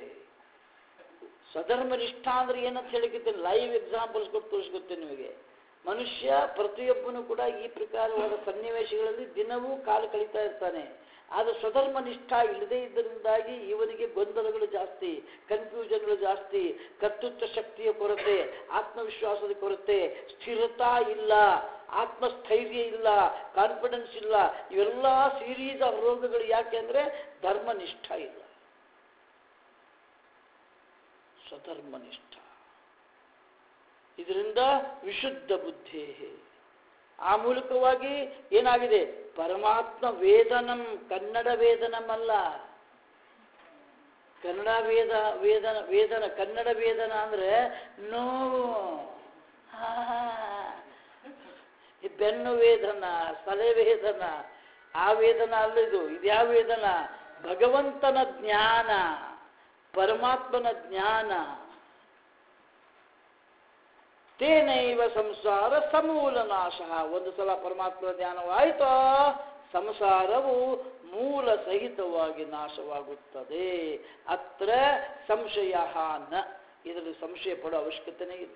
ಸ್ವಧರ್ಮ ನಿಷ್ಠ ಅಂದ್ರೆ ಏನಂತ ಹೇಳಿಕತ್ತೀನಿ ಲೈವ್ ಎಕ್ಸಾಂಪಲ್ಸ್ ಕೊಟ್ಟು ತೋರಿಸ್ಕೊತ್ತೇನೆ ನಿಮಗೆ ಮನುಷ್ಯ ಪ್ರತಿಯೊಬ್ಬನು ಕೂಡ ಈ ಪ್ರಕಾರವಾದ ಸನ್ನಿವೇಶಗಳಲ್ಲಿ ದಿನವೂ ಕಾಲು ಕಳೀತಾ ಇರ್ತಾನೆ ಆದರೆ ಸ್ವಧರ್ಮ ನಿಷ್ಠ ಇಲ್ಲದೇ ಇದ್ದರಿಂದಾಗಿ ಇವನಿಗೆ ಗೊಂದಲಗಳು ಜಾಸ್ತಿ ಕನ್ಫ್ಯೂಷನ್ಗಳು ಜಾಸ್ತಿ ಕರ್ತೃತ್ವ ಶಕ್ತಿಯ ಕೊರತೆ ಆತ್ಮವಿಶ್ವಾಸದ ಕೊರತೆ ಸ್ಥಿರತಾ ಇಲ್ಲ ಆತ್ಮಸ್ಥೈರ್ಯ ಇಲ್ಲ ಕಾನ್ಫಿಡೆನ್ಸ್ ಇಲ್ಲ ಇವೆಲ್ಲ ಸೀರೀಸ್ ಆಫ್ ರೋಗಗಳು ಯಾಕೆ ಅಂದರೆ ಧರ್ಮನಿಷ್ಠ ಇಲ್ಲ ಸ್ವಧರ್ಮನಿಷ್ಠ ಇದರಿಂದ ವಿಶುದ್ಧ ಬುದ್ಧಿ ಆ ಮೂಲಕವಾಗಿ ಏನಾಗಿದೆ ಪರಮಾತ್ಮ ವೇದನಂ ಕನ್ನಡ ವೇದನಂ ಅಲ್ಲ ಕನ್ನಡ ವೇದ ವೇದನ ವೇದನ ಕನ್ನಡ ವೇದನ ಅಂದ್ರೆ ನೋವು ಹಾ. ಈ ಬೆನ್ನು ವೇದನ ಸಲೆ ವೇದನ ಆ ವೇದನ ಅಲ್ಲ ಇದು ಇದ್ಯಾವ ವೇದನ ಭಗವಂತನ ಜ್ಞಾನ ಪರಮಾತ್ಮನ ಜ್ಞಾನ ತೇನೈವ ಸಂಸಾರ ಸಮೂಲ ನಾಶ ಒಂದು ಸಲ ಪರಮಾತ್ಮನ ಧ್ಯಾನವಾಯಿತೋ ಸಂಸಾರವು ಮೂಲ ಸಹಿತವಾಗಿ ನಾಶವಾಗುತ್ತದೆ ಅತ್ರ ಸಂಶಯ ನ ಇದರಲ್ಲಿ ಸಂಶಯ ಪಡೋ ಅವಶ್ಯಕತೆನೇ ಇಲ್ಲ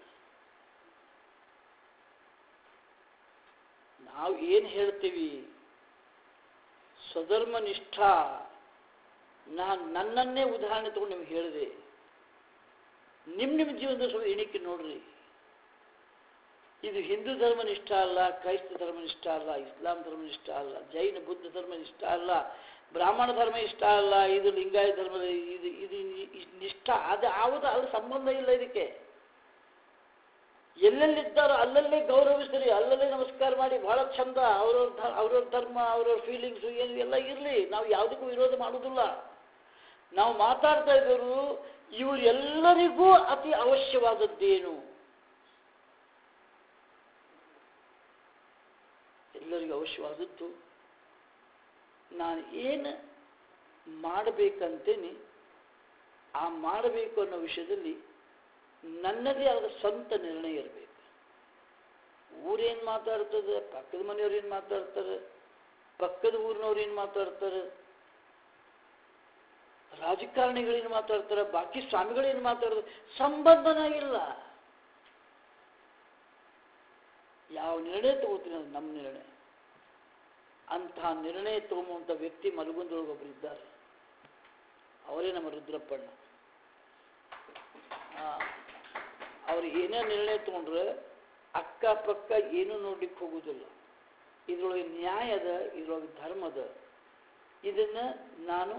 ನಾವು ಏನು ಹೇಳ್ತೀವಿ ಸ್ವಧರ್ಮನಿಷ್ಠ ನಾನು ನನ್ನನ್ನೇ ಉದಾಹರಣೆ ತಗೊಂಡು ನಿಮ್ಗೆ ಹೇಳಿದೆ ನಿಮ್ಮ ನಿಮ್ಮ ಜೀವನದ ಸ್ವಲ್ಪ ಎಣಿಕೆ ನೋಡ್ರಿ ಇದು ಹಿಂದೂ ಧರ್ಮನಿಷ್ಠ ಅಲ್ಲ ಕ್ರೈಸ್ತ ಧರ್ಮನಿಷ್ಠ ಅಲ್ಲ ಇಸ್ಲಾಂ ಧರ್ಮನಿಷ್ಠ ಅಲ್ಲ ಜೈನ ಬುದ್ಧ ಧರ್ಮನಿಷ್ಠ ಅಲ್ಲ ಬ್ರಾಹ್ಮಣ ಧರ್ಮ ಇಷ್ಟ ಅಲ್ಲ ಇದು ಲಿಂಗಾಯ ಧರ್ಮದ ಇದು ಇದು ಇ- ನಿಷ್ಠ ಅದು ಯಾವುದು ಅದ್ರ ಸಂಬಂಧ ಇಲ್ಲ ಇದಕ್ಕೆ ಎಲ್ಲೆಲ್ಲಿದ್ದಾರೋ ಅಲ್ಲಲ್ಲೇ ಗೌರವಿಸ್ರಿ ಅಲ್ಲಲ್ಲೇ ನಮಸ್ಕಾರ ಮಾಡಿ ಬಹಳ ಚಂದ ಅವ್ರವ್ರ ಧ ಅವ್ರವ್ರ ಧರ್ಮ ಅವ್ರವ್ರ ಫೀಲಿಂಗ್ಸು ಏನು ಎಲ್ಲ ಇರಲಿ ನಾವು ಯಾವುದಕ್ಕೂ ವಿರೋಧ ಮಾಡುವುದಿಲ್ಲ ನಾವು ಮಾತಾಡ್ತಾ ಇದ್ದವರು ಇವರೆಲ್ಲರಿಗೂ ಅತಿ ಅವಶ್ಯವಾದದ್ದೇನು ಎಲ್ಲರಿಗೂ ಅವಶ್ಯವಾದದ್ದು ನಾನು ಏನು ಮಾಡಬೇಕಂತೇನೆ ಆ ಮಾಡಬೇಕು ಅನ್ನೋ ವಿಷಯದಲ್ಲಿ ನನ್ನದೇ ಆದ ಸ್ವಂತ ನಿರ್ಣಯ ಇರಬೇಕು ಊರೇನು ಮಾತಾಡ್ತದೆ ಪಕ್ಕದ ಮನೆಯವ್ರು ಏನು ಮಾತಾಡ್ತಾರೆ ಪಕ್ಕದ ಊರಿನವ್ರು ಏನು ಮಾತಾಡ್ತಾರೆ ರಾಜಕಾರಣಿಗಳೇನು ಮಾತಾಡ್ತಾರೆ ಬಾಕಿ ಸ್ವಾಮಿಗಳೇನು ಮಾತಾಡ್ತಾರೆ ಸಂಬಂಧನ ಇಲ್ಲ ಯಾವ ನಿರ್ಣಯ ತಗೋತೀನಿ ಅದು ನಮ್ಮ ನಿರ್ಣಯ ಅಂತಹ ನಿರ್ಣಯ ತಗೊಂಬಂಥ ವ್ಯಕ್ತಿ ಮಲಗುಂದೊಳಗೆ ಒಬ್ಬರು ಇದ್ದಾರೆ ಅವರೇ ನಮ್ಮ ರುದ್ರಪ್ಪಣ್ಣ ಆ, ಅವ್ರು ಏನೇ ನಿರ್ಣಯ ತಗೊಂಡ್ರೆ ಅಕ್ಕಪಕ್ಕ ಏನೂ ನೋಡ್ಲಿಕ್ಕೆ ಹೋಗುವುದಿಲ್ಲ ಇದ್ರೊಳಗೆ ನ್ಯಾಯ ಅದ ಇದ್ರೊಳಗೆ ಧರ್ಮ ಅದ ಇದನ್ನ ನಾನು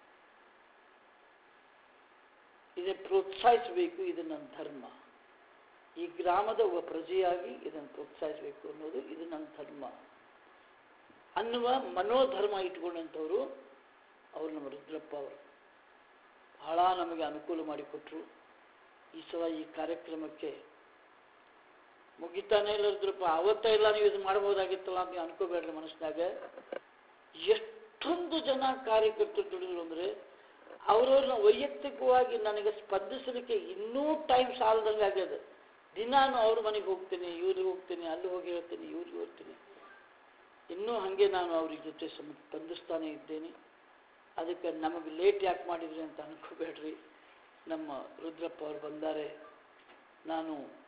ಇದನ್ನ ಪ್ರೋತ್ಸಾಹಿಸಬೇಕು ಇದು ನನ್ನ ಧರ್ಮ ಈ ಗ್ರಾಮದ ಒಬ್ಬ ಪ್ರಜೆಯಾಗಿ ಇದನ್ನು ಪ್ರೋತ್ಸಾಹಿಸಬೇಕು ಅನ್ನೋದು ಇದು ನನ್ನ ಧರ್ಮ ಅನ್ನುವ ಮನೋಧರ್ಮ ಇಟ್ಕೊಂಡಂಥವ್ರು ಅವರು ನಮ್ಮ ರುದ್ರಪ್ಪ ಅವರು ಬಹಳ ನಮಗೆ ಅನುಕೂಲ ಮಾಡಿಕೊಟ್ರು ಈ ಸಲ ಈ ಕಾರ್ಯಕ್ರಮಕ್ಕೆ ಮುಗಿತಾನೆ ಇಲ್ಲ ರುದ್ರಪ್ಪ ಅವತ್ತ ಇಲ್ಲ ನೀವು ಇದು ಮಾಡ್ಬೋದಾಗಿತ್ತಲ್ಲ ಅಂತ ನೀವು ಅನ್ಕೋಬೇಡ್ರಿ ಮನಸ್ಸಿನಾಗ ಎಷ್ಟೊಂದು ಜನ ಕಾರ್ಯಕರ್ತರು ದುಡಿದ್ರು ಅಂದರೆ ಅವ್ರವ್ರನ್ನ ವೈಯಕ್ತಿಕವಾಗಿ ನನಗೆ ಸ್ಪಂದಿಸಲಿಕ್ಕೆ ಇನ್ನೂ ಟೈಮ್ ಸಾಲದಂಗೆ ಆಗ್ಯದ ದಿನಾನು ಅವ್ರ ಮನೆಗೆ ಹೋಗ್ತೀನಿ ಇವ್ರಿಗೆ ಹೋಗ್ತೀನಿ ಅಲ್ಲಿ ಹೋಗಿ ಹೇಳ್ತೀನಿ ಇವ್ರಿಗೆ ಹೋಗ್ತೀನಿ ಇನ್ನೂ ಹಾಗೆ ನಾನು ಅವ್ರ ಜೊತೆ ಸಮ ಸ್ಪಂದಿಸ್ತಾನೆ ಇದ್ದೇನೆ ಅದಕ್ಕೆ ನಮಗೆ ಲೇಟ್ ಯಾಕೆ ಮಾಡಿದ್ರಿ ಅಂತ ಅನ್ಕೋಬೇಡ್ರಿ ನಮ್ಮ ರುದ್ರಪ್ಪ ಅವ್ರು ಬಂದಾರೆ ನಾನು